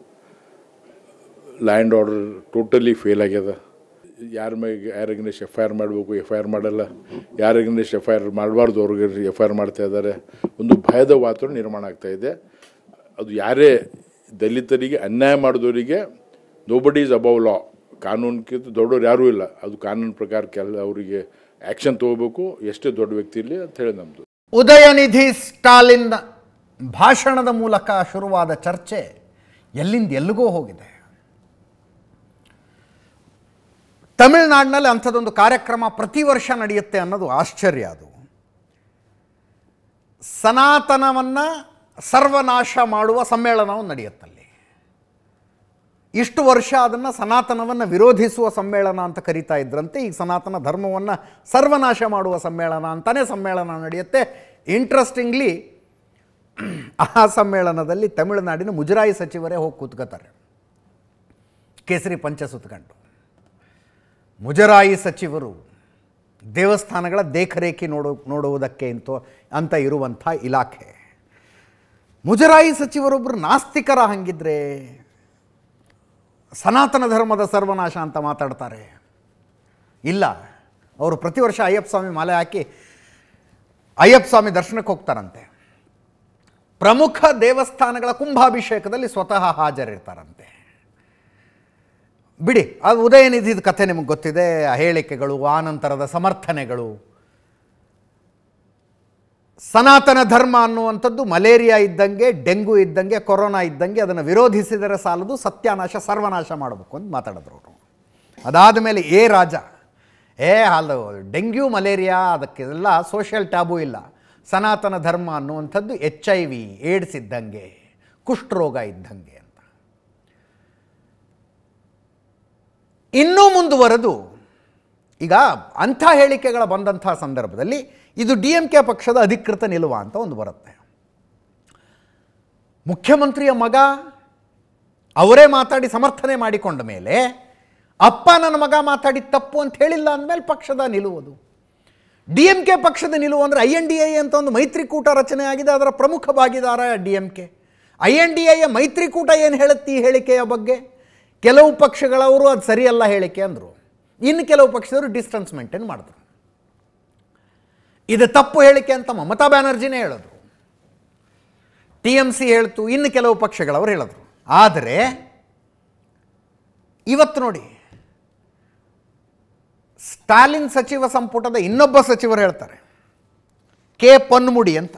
law and order totally fail ಆಗ್ಯದ ಯಾರ ಮೇಲೆ ಯಾರ ಅಗೇನೆಸ್ಟ್ ಎಫ್ ಐ ಆರ್ ಮಾಡಬೇಕು ಎಫ್ ಐ ಆರ್ ಮಾಡಲ್ಲ ಯಾರ ಅಗೇನೆಸ್ಟ್ ಎಫ್ ಐ ಆರ್ ಮಾಡಬಾರ್ದು ಅವ್ರಿಗೆ ಎಫ್ ಐ ಆರ್ ಮಾಡ್ತಾ ಇದ್ದಾರೆ ಒಂದು ಭಯದ ವಾತಾವರಣ ನಿರ್ಮಾಣ ಆಗ್ತಾ ಇದೆ ಅದು ಯಾರೇ ದಲಿತರಿಗೆ ಅನ್ಯಾಯ ಮಾಡಿದವರಿಗೆ ನೋಬಡಿ ಈಸ್ ಅಬೌವ್ ಲಾ ಕಾನೂನಿಗಿಂತ ದೊಡ್ಡವ್ರು ಯಾರೂ ಇಲ್ಲ ಅದು ಕಾನೂನು ಪ್ರಕಾರ ಕೆಲ ಅವರಿಗೆ ಆ್ಯಕ್ಷನ್ ತಗೋಬೇಕು ಎಷ್ಟೇ ದೊಡ್ಡ ವ್ಯಕ್ತಿ ಇರಲಿ ಅಂತ ಹೇಳಿ ನಮ್ಮದು ಉದಯನಿಧಿ ಸ್ಟಾಲಿನ್ ಭಾಷಣದ ಮೂಲಕ ಶುರುವಾದ ಚರ್ಚೆ ಎಲ್ಲಿಂದ ಎಲ್ಲಿಗೋ ಹೋಗಿದೆ ತಮಿಳುನಾಡಿನಲ್ಲಿ ಅಂಥದ್ದೊಂದು ಕಾರ್ಯಕ್ರಮ ಪ್ರತಿ ವರ್ಷ ನಡೆಯುತ್ತೆ ಅನ್ನೋದು ಆಶ್ಚರ್ಯ ಅದು ಸನಾತನವನ್ನು ಸರ್ವನಾಶ ಮಾಡುವ ಸಮ್ಮೇಳನವು ನಡೆಯುತ್ತಲ್ಲಿ ಇಷ್ಟು ವರ್ಷ ಅದನ್ನು ಸನಾತನವನ್ನು ವಿರೋಧಿಸುವ ಸಮ್ಮೇಳನ ಅಂತ ಕರೀತಾ ಇದ್ರಂತೆ ಈಗ ಸನಾತನ ಧರ್ಮವನ್ನು ಸರ್ವನಾಶ ಮಾಡುವ ಸಮ್ಮೇಳನ ಅಂತಲೇ ಸಮ್ಮೇಳನ ನಡೆಯುತ್ತೆ ಇಂಟ್ರೆಸ್ಟಿಂಗ್ಲಿ ಆ ಸಮ್ಮೇಳನದಲ್ಲಿ ತಮಿಳುನಾಡಿನ ಮುಜರಾಯಿ ಸಚಿವರೇ ಹೋಗಿ ಕೂತ್ಕೋತಾರೆ ಕೇಸರಿ ಪಂಚ ಸುತ್ಕೊಂಡು ಮುಜರಾಯಿ ಸಚಿವರು ದೇವಸ್ಥಾನಗಳ ದೇಖರೇಖೆ ನೋಡು ನೋಡುವುದಕ್ಕೆ ಇಂತೋ ಅಂತ ಇರುವಂಥ ಇಲಾಖೆ ಮುಜರಾಯಿ ಸಚಿವರೊಬ್ಬರು ನಾಸ್ತಿಕರ ಹಂಗಿದ್ರೆ ಸನಾತನ ಧರ್ಮದ ಸರ್ವನಾಶ ಅಂತ ಮಾತಾಡ್ತಾರೆ ಇಲ್ಲ ಅವರು ಪ್ರತಿ ವರ್ಷ ಅಯ್ಯಪ್ಪ ಸ್ವಾಮಿ ಮಾಲೆ ಹಾಕಿ ಅಯ್ಯಪ್ಪ ಸ್ವಾಮಿ ದರ್ಶನಕ್ಕೆ ಹೋಗ್ತಾರಂತೆ ಪ್ರಮುಖ ದೇವಸ್ಥಾನಗಳ ಕುಂಭಾಭಿಷೇಕದಲ್ಲಿ ಸ್ವತಃ ಹಾಜರಿರ್ತಾರಂತೆ ಬಿಡಿ ಅದು ಉದಯನಿಧಿದ ಕಥೆ ನಿಮಗೆ ಗೊತ್ತಿದೆ ಆ ಹೇಳಿಕೆಗಳು ಆನಂತರದ ಸಮರ್ಥನೆಗಳು ಸನಾತನ ಧರ್ಮ ಅನ್ನುವಂಥದ್ದು ಮಲೇರಿಯಾ ಇದ್ದಂಗೆ ಡೆಂಗು ಇದ್ದಂಗೆ ಕೊರೋನಾ ಇದ್ದಂಗೆ ಅದನ್ನು ವಿರೋಧಿಸಿದರೆ ಸಾಲದು ಸತ್ಯಾನಾಶ ಸರ್ವನಾಶ ಮಾಡಬೇಕು ಅಂತ ಮಾತಾಡಿದ್ರು ಅವರು ಅದಾದ ಮೇಲೆ ಏ ರಾಜ ಏ ಅಲ್ಲ ಡೆಂಗ್ಯೂ ಮಲೇರಿಯಾ ಅದಕ್ಕೆಲ್ಲ ಸೋಷಿಯಲ್ ಟ್ಯಾಬು ಇಲ್ಲ ಸನಾತನ ಧರ್ಮ ಅನ್ನುವಂಥದ್ದು ಎಚ್ ಐ ವಿ ಏಡ್ಸ್ ಇದ್ದಂಗೆ ಕುಷ್ಠರೋಗ ಇದ್ದಂಗೆ ಅಂತ ಇನ್ನೂ ಮುಂದುವರೆದು ಈಗ ಅಂಥ ಹೇಳಿಕೆಗಳ ಬಂದಂಥ ಸಂದರ್ಭದಲ್ಲಿ ಇದು ಡಿ ಎಂ ಕೆ ಪಕ್ಷದ ಅಧಿಕೃತ ನಿಲುವ ಅಂತ ಒಂದು ಬರುತ್ತೆ ಮುಖ್ಯಮಂತ್ರಿಯ ಮಗ ಅವರೇ ಮಾತಾಡಿ ಸಮರ್ಥನೆ ಮಾಡಿಕೊಂಡ ಮೇಲೆ ಅಪ್ಪ ನನ್ನ ಮಗ ಮಾತಾಡಿ ತಪ್ಪು ಅಂತ ಹೇಳಿಲ್ಲ ಅಂದಮೇಲೆ ಪಕ್ಷದ ನಿಲುವುದು ಡಿ ಎಂ ಕೆ ಪಕ್ಷದ ನಿಲುವು ಅಂದರೆ ಐ ಎನ್ ಡಿ ಎ ಅಂತ ಒಂದು ಮೈತ್ರಿಕೂಟ ರಚನೆ ಆಗಿದೆ ಅದರ ಪ್ರಮುಖ ಭಾಗಿದಾರ D M K I N D ಎಯ ಮೈತ್ರಿಕೂಟ ಏನು ಹೇಳುತ್ತೆ ಈ ಹೇಳಿಕೆಯ ಬಗ್ಗೆ ಕೆಲವು ಪಕ್ಷಗಳವರು ಅದು ಸರಿಯಲ್ಲ ಹೇಳಿಕೆ ಅಂದರು ಇನ್ನು ಕೆಲವು ಪಕ್ಷದವರು ಡಿಸ್ಟೆನ್ಸ್ ಮೇಂಟೈನ್ ಮಾಡಿದ್ರು ಇದು ತಪ್ಪು ಹೇಳಿಕೆ ಅಂತ ಮಮತಾ ಬ್ಯಾನರ್ಜಿನೇ ಹೇಳಿದ್ರು ಟಿ ಎಮ್ ಸಿ ಹೇಳ್ತು ಇನ್ನು ಕೆಲವು ಪಕ್ಷಗಳವರು ಹೇಳಿದ್ರು ಆದರೆ ಇವತ್ತು ನೋಡಿ ಸ್ಟಾಲಿನ್ ಸಚಿವ ಸಂಪುಟದ ಇನ್ನೊಬ್ಬ ಸಚಿವರು ಹೇಳ್ತಾರೆ ಕೆ ಪೊನ್ಮುಡಿ ಅಂತ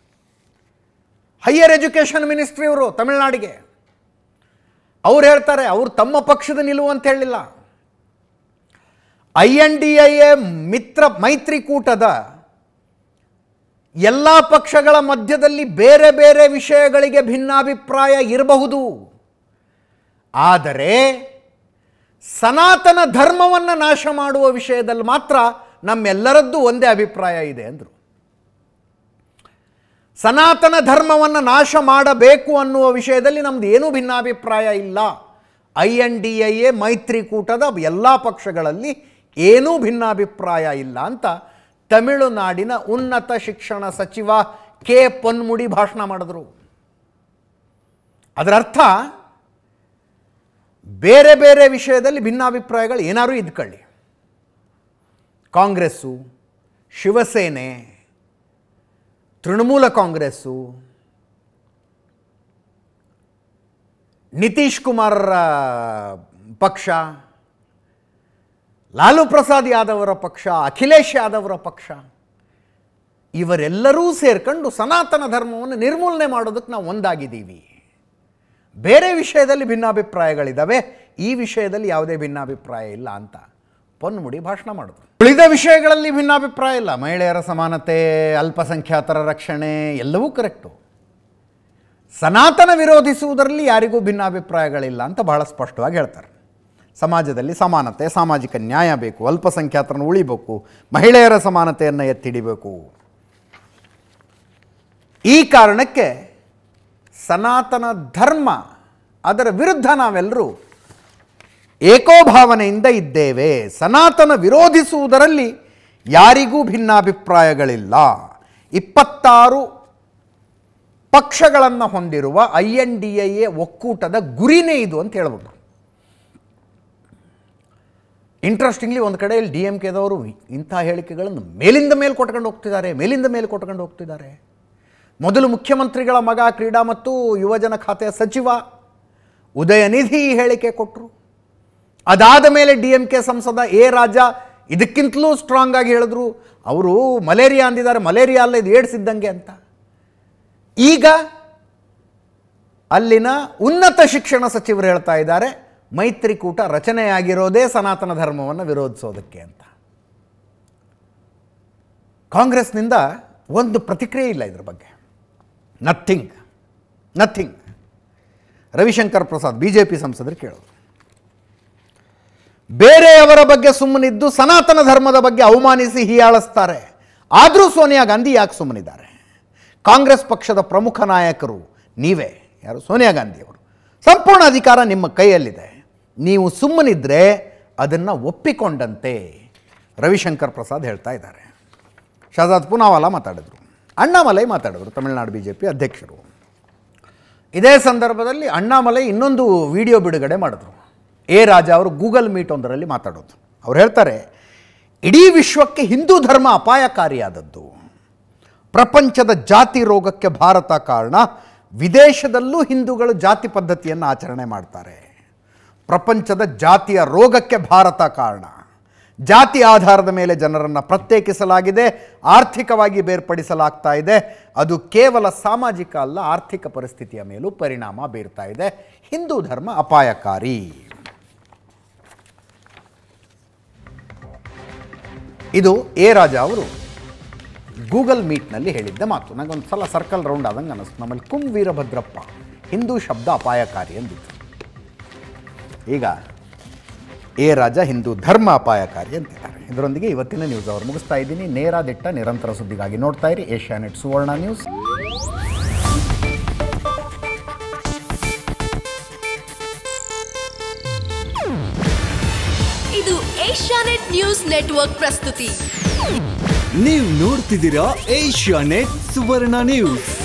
ಹೈಯರ್ ಎಜುಕೇಷನ್ ಮಿನಿಸ್ಟ್ರಿ ಅವರು ತಮಿಳುನಾಡಿಗೆ ಅವ್ರು ಹೇಳ್ತಾರೆ ಅವ್ರು ತಮ್ಮ ಪಕ್ಷದ ನಿಲುವು ಅಂತ ಹೇಳಿಲ್ಲ I N D I A ಮಿತ್ರ ಮೈತ್ರಿಕೂಟದ ಎಲ್ಲ ಪಕ್ಷಗಳ ಮಧ್ಯದಲ್ಲಿ ಬೇರೆ ಬೇರೆ ವಿಷಯಗಳಿಗೆ ಭಿನ್ನಾಭಿಪ್ರಾಯ ಇರಬಹುದು ಆದರೆ ಸನಾತನ ಧರ್ಮವನ್ನು ನಾಶ ಮಾಡುವ ವಿಷಯದಲ್ಲಿ ಮಾತ್ರ ನಮ್ಮೆಲ್ಲರದ್ದು ಒಂದೇ ಅಭಿಪ್ರಾಯ ಇದೆ ಅಂದರು ಸನಾತನ ಧರ್ಮವನ್ನು ನಾಶ ಮಾಡಬೇಕು ಅನ್ನುವ ವಿಷಯದಲ್ಲಿ ನಮ್ದು ಏನೂ ಭಿನ್ನಾಭಿಪ್ರಾಯ ಇಲ್ಲ I N D I A ಮೈತ್ರಿಕೂಟದ ಎಲ್ಲ ಪಕ್ಷಗಳಲ್ಲಿ ಏನೂ ಭಿನ್ನಾಭಿಪ್ರಾಯ ಇಲ್ಲ ಅಂತ ತಮಿಳುನಾಡಿನ ಉನ್ನತ ಶಿಕ್ಷಣ ಸಚಿವ ಕೆ ಪೊನ್ಮುಡಿ ಭಾಷಣ ಮಾಡಿದ್ರು ಅದರ ಅರ್ಥ ಬೇರೆ ಬೇರೆ ವಿಷಯದಲ್ಲಿ ಭಿನ್ನಾಭಿಪ್ರಾಯಗಳು ಏನಾದರೂ ಇದ್ಕೊಳ್ಳಿ ಕಾಂಗ್ರೆಸ್ಸು ಶಿವಸೇನೆ ತೃಣಮೂಲ ಕಾಂಗ್ರೆಸ್ಸು ನಿತೀಶ್ ಕುಮಾರ್ರ ಪಕ್ಷ ಲಾಲು ಪ್ರಸಾದ್ ಯಾದವರ ಪಕ್ಷ ಅಖಿಲೇಶ್ ಯಾದವರ ಪಕ್ಷ ಇವರೆಲ್ಲರೂ ಸೇರ್ಕೊಂಡು ಸನಾತನ ಧರ್ಮವನ್ನು ನಿರ್ಮೂಲನೆ ಮಾಡೋದಕ್ಕೆ ನಾವು ಒಂದಾಗಿದ್ದೀವಿ ಬೇರೆ ವಿಷಯದಲ್ಲಿ ಭಿನ್ನಾಭಿಪ್ರಾಯಗಳಿದ್ದಾವೆ ಈ ವಿಷಯದಲ್ಲಿ ಯಾವುದೇ ಭಿನ್ನಾಭಿಪ್ರಾಯ ಇಲ್ಲ ಅಂತ ಪೊನ್ಮುಡಿ ಭಾಷಣ ಮಾಡಿದ್ರು ಉಳಿದ ವಿಷಯಗಳಲ್ಲಿ ಭಿನ್ನಾಭಿಪ್ರಾಯ ಇಲ್ಲ ಮಹಿಳೆಯರ ಸಮಾನತೆ ಅಲ್ಪಸಂಖ್ಯಾತರ ರಕ್ಷಣೆ ಎಲ್ಲವೂ ಕರೆಕ್ಟು ಸನಾತನ ವಿರೋಧಿಸುವುದರಲ್ಲಿ ಯಾರಿಗೂ ಭಿನ್ನಾಭಿಪ್ರಾಯಗಳಿಲ್ಲ ಅಂತ ಬಹಳ ಸ್ಪಷ್ಟವಾಗಿ ಹೇಳ್ತಾರೆ ಸಮಾಜದಲ್ಲಿ ಸಮಾನತೆ ಸಾಮಾಜಿಕ ನ್ಯಾಯ ಬೇಕು ಅಲ್ಪಸಂಖ್ಯಾತರನ್ನು ಉಳಿಬೇಕು ಮಹಿಳೆಯರ ಸಮಾನತೆಯನ್ನು ಎತ್ತಿಡಿಬೇಕು ಈ ಕಾರಣಕ್ಕೆ ಸನಾತನ ಧರ್ಮ ಅದರ ವಿರುದ್ಧ ನಾವೆಲ್ಲರೂ ಏಕೋಭಾವನೆಯಿಂದ ಇದ್ದೇವೆ ಸನಾತನ ವಿರೋಧಿಸುವುದರಲ್ಲಿ ಯಾರಿಗೂ ಭಿನ್ನಾಭಿಪ್ರಾಯಗಳಿಲ್ಲ ಇಪ್ಪತ್ತಾರು ಪಕ್ಷಗಳನ್ನು ಹೊಂದಿರುವ I N D I A ಒಕ್ಕೂಟದ ಗುರಿನೇ ಇದು ಅಂತ ಹೇಳ್ಬೋದು ಇಂಟ್ರೆಸ್ಟಿಂಗ್ಲಿ ಒಂದು ಕಡೆಯಲ್ಲಿ ಡಿ ಎಮ್ ಕೆದವರು ಇಂಥ ಹೇಳಿಕೆಗಳನ್ನು ಮೇಲಿಂದ ಮೇಲೆ ಕೊಟ್ಕೊಂಡು ಹೋಗ್ತಿದ್ದಾರೆ ಮೇಲಿಂದ ಮೇಲೆ ಕೊಟ್ಕೊಂಡು ಹೋಗ್ತಿದ್ದಾರೆ ಮೊದಲು ಮುಖ್ಯಮಂತ್ರಿಗಳ ಮಗ ಕ್ರೀಡಾ ಮತ್ತು ಯುವಜನ ಖಾತೆಯ ಸಚಿವ ಉದಯನಿಧಿ ಈ ಹೇಳಿಕೆ ಕೊಟ್ಟರು ಅದಾದ ಮೇಲೆ ಡಿ ಎಂ ಕೆ ಸಂಸದ ಎ ರಾಜ ಇದಕ್ಕಿಂತಲೂ ಸ್ಟ್ರಾಂಗ್ ಆಗಿ ಹೇಳಿದ್ರು ಅವರು ಮಲೇರಿಯಾ ಅಂದಿದ್ದಾರೆ ಮಲೇರಿಯಾ ಅಲ್ಲ ಇದು ಏಡ್ಸ್ ಇದ್ದಂಗೆ ಅಂತ ಈಗ ಅಲ್ಲಿನ ಉನ್ನತ ಶಿಕ್ಷಣ ಸಚಿವರು ಹೇಳ್ತಾ ಇದ್ದಾರೆ ಮೈತ್ರಿಕೂಟ ರಚನೆಯಾಗಿರೋದೇ ಸನಾತನ ಧರ್ಮವನ್ನು ವಿರೋಧಿಸೋದಕ್ಕೆ ಅಂತ ಕಾಂಗ್ರೆಸ್ನಿಂದ ಒಂದು ಪ್ರತಿಕ್ರಿಯೆ ಇಲ್ಲ ಇದ್ರ ಬಗ್ಗೆ nothing nothing Ravishankar Prasad B J P ಸಂಸದರು ಕೇಳೋದು ಬೇರೆಯವರ ಬಗ್ಗೆ ಸುಮ್ಮನಿದ್ದು ಸನಾತನ ಧರ್ಮದ ಬಗ್ಗೆ ಅವಮಾನಿಸಿ ಹೀಯಾಳಿಸ್ತಾರೆ ಆದರೂ ಸೋನಿಯಾ ಗಾಂಧಿ ಯಾಕೆ ಸುಮ್ಮನಿದ್ದಾರೆ ಕಾಂಗ್ರೆಸ್ ಪಕ್ಷದ ಪ್ರಮುಖ ನಾಯಕರು ನೀವೇ ಯಾರು ಸೋನಿಯಾ ಗಾಂಧಿಯವರು ಸಂಪೂರ್ಣ ಅಧಿಕಾರ ನಿಮ್ಮ ಕೈಯಲ್ಲಿದೆ ನೀವು ಸುಮ್ಮನಿದ್ರೆ ಅದನ್ನು ಒಪ್ಪಿಕೊಂಡಂತೆ ರವಿಶಂಕರ್ ಪ್ರಸಾದ್ ಹೇಳ್ತಾ ಇದ್ದಾರೆ ಶಹಜಾದ್ ಪೂನಾವಾಲಾ ಮಾತಾಡಿದರು ಅಣ್ಣಾಮಲೈ ಮಾತಾಡಿದರು ತಮಿಳುನಾಡು ಬಿ ಜೆ ಪಿ ಅಧ್ಯಕ್ಷರು ಇದೇ ಸಂದರ್ಭದಲ್ಲಿ ಅಣ್ಣಾಮಲೈ ಇನ್ನೊಂದು ವಿಡಿಯೋ ಬಿಡುಗಡೆ ಮಾಡಿದ್ರು ಎ ರಾಜ ಅವರು ಗೂಗಲ್ ಮೀಟ್ ಒಂದರಲ್ಲಿ ಮಾತಾಡೋದು ಅವ್ರು ಹೇಳ್ತಾರೆ ಇಡೀ ವಿಶ್ವಕ್ಕೆ ಹಿಂದೂ ಧರ್ಮ ಅಪಾಯಕಾರಿಯಾದದ್ದು ಪ್ರಪಂಚದ ಜಾತಿ ರೋಗಕ್ಕೆ ಭಾರತ ಕಾರಣ ವಿದೇಶದಲ್ಲೂ ಹಿಂದೂಗಳು ಜಾತಿ ಪದ್ಧತಿಯನ್ನು ಆಚರಣೆ ಮಾಡ್ತಾರೆ ಪ್ರಪಂಚದ ಜಾತಿಯ ರೋಗಕ್ಕೆ ಭಾರತ ಕಾರಣ ಜಾತಿ ಆಧಾರದ ಮೇಲೆ ಜನರನ್ನು ಪ್ರತ್ಯೇಕಿಸಲಾಗಿದೆ ಆರ್ಥಿಕವಾಗಿ ಬೇರ್ಪಡಿಸಲಾಗ್ತಾ ಇದೆ ಅದು ಕೇವಲ ಸಾಮಾಜಿಕ ಅಲ್ಲ ಆರ್ಥಿಕ ಪರಿಸ್ಥಿತಿಯ ಮೇಲೂ ಪರಿಣಾಮ ಬೀರ್ತಾ ಇದೆ ಹಿಂದೂ ಧರ್ಮ ಅಪಾಯಕಾರಿ ಇದು ಎ ರಾಜ ಅವರು ಗೂಗಲ್ ಮೀಟ್ನಲ್ಲಿ ಹೇಳಿದ್ದ ಮಾತು ನನಗೊಂದು ಸಲ ಸರ್ಕಲ್ ರೌಂಡ್ ಆದಂಗೆ ಅನ್ನಿಸ್ತು ನಮ್ಮಲ್ಲಿ ಕುಂ ವೀರಭದ್ರಪ್ಪ ಹಿಂದೂ ಶಬ್ದ ಅಪಾಯಕಾರಿ ಅಂದಿತ್ತು ಈಗ ಎ ರಾಜ ಹಿಂದೂ ಧರ್ಮ ಅಪಾಯಕಾರಿ ಅಂತಿದ್ದಾರೆ ಇದರೊಂದಿಗೆ ಇವತ್ತಿನ ನ್ಯೂಸ್ ಅವರು ಮುಗಿಸ್ತಾ ಇದ್ದೀನಿ ನೇರ ದಿಟ್ಟ ನಿರಂತರ ಸುದ್ದಿಗಾಗಿ ನೋಡ್ತಾ ಇರಿ ಏಷ್ಯಾನೆಟ್ ಸುವರ್ಣ ನ್ಯೂಸ್ ಇದು ಏಷ್ಯಾನೆಟ್ ನ್ಯೂಸ್ ನೆಟ್ವರ್ಕ್ ಪ್ರಸ್ತುತಿ ನೀವು ನೋಡ್ತಿದ್ದೀರಾ ಏಷ್ಯಾ ನೆಟ್ ಸುವರ್ಣ ನ್ಯೂಸ್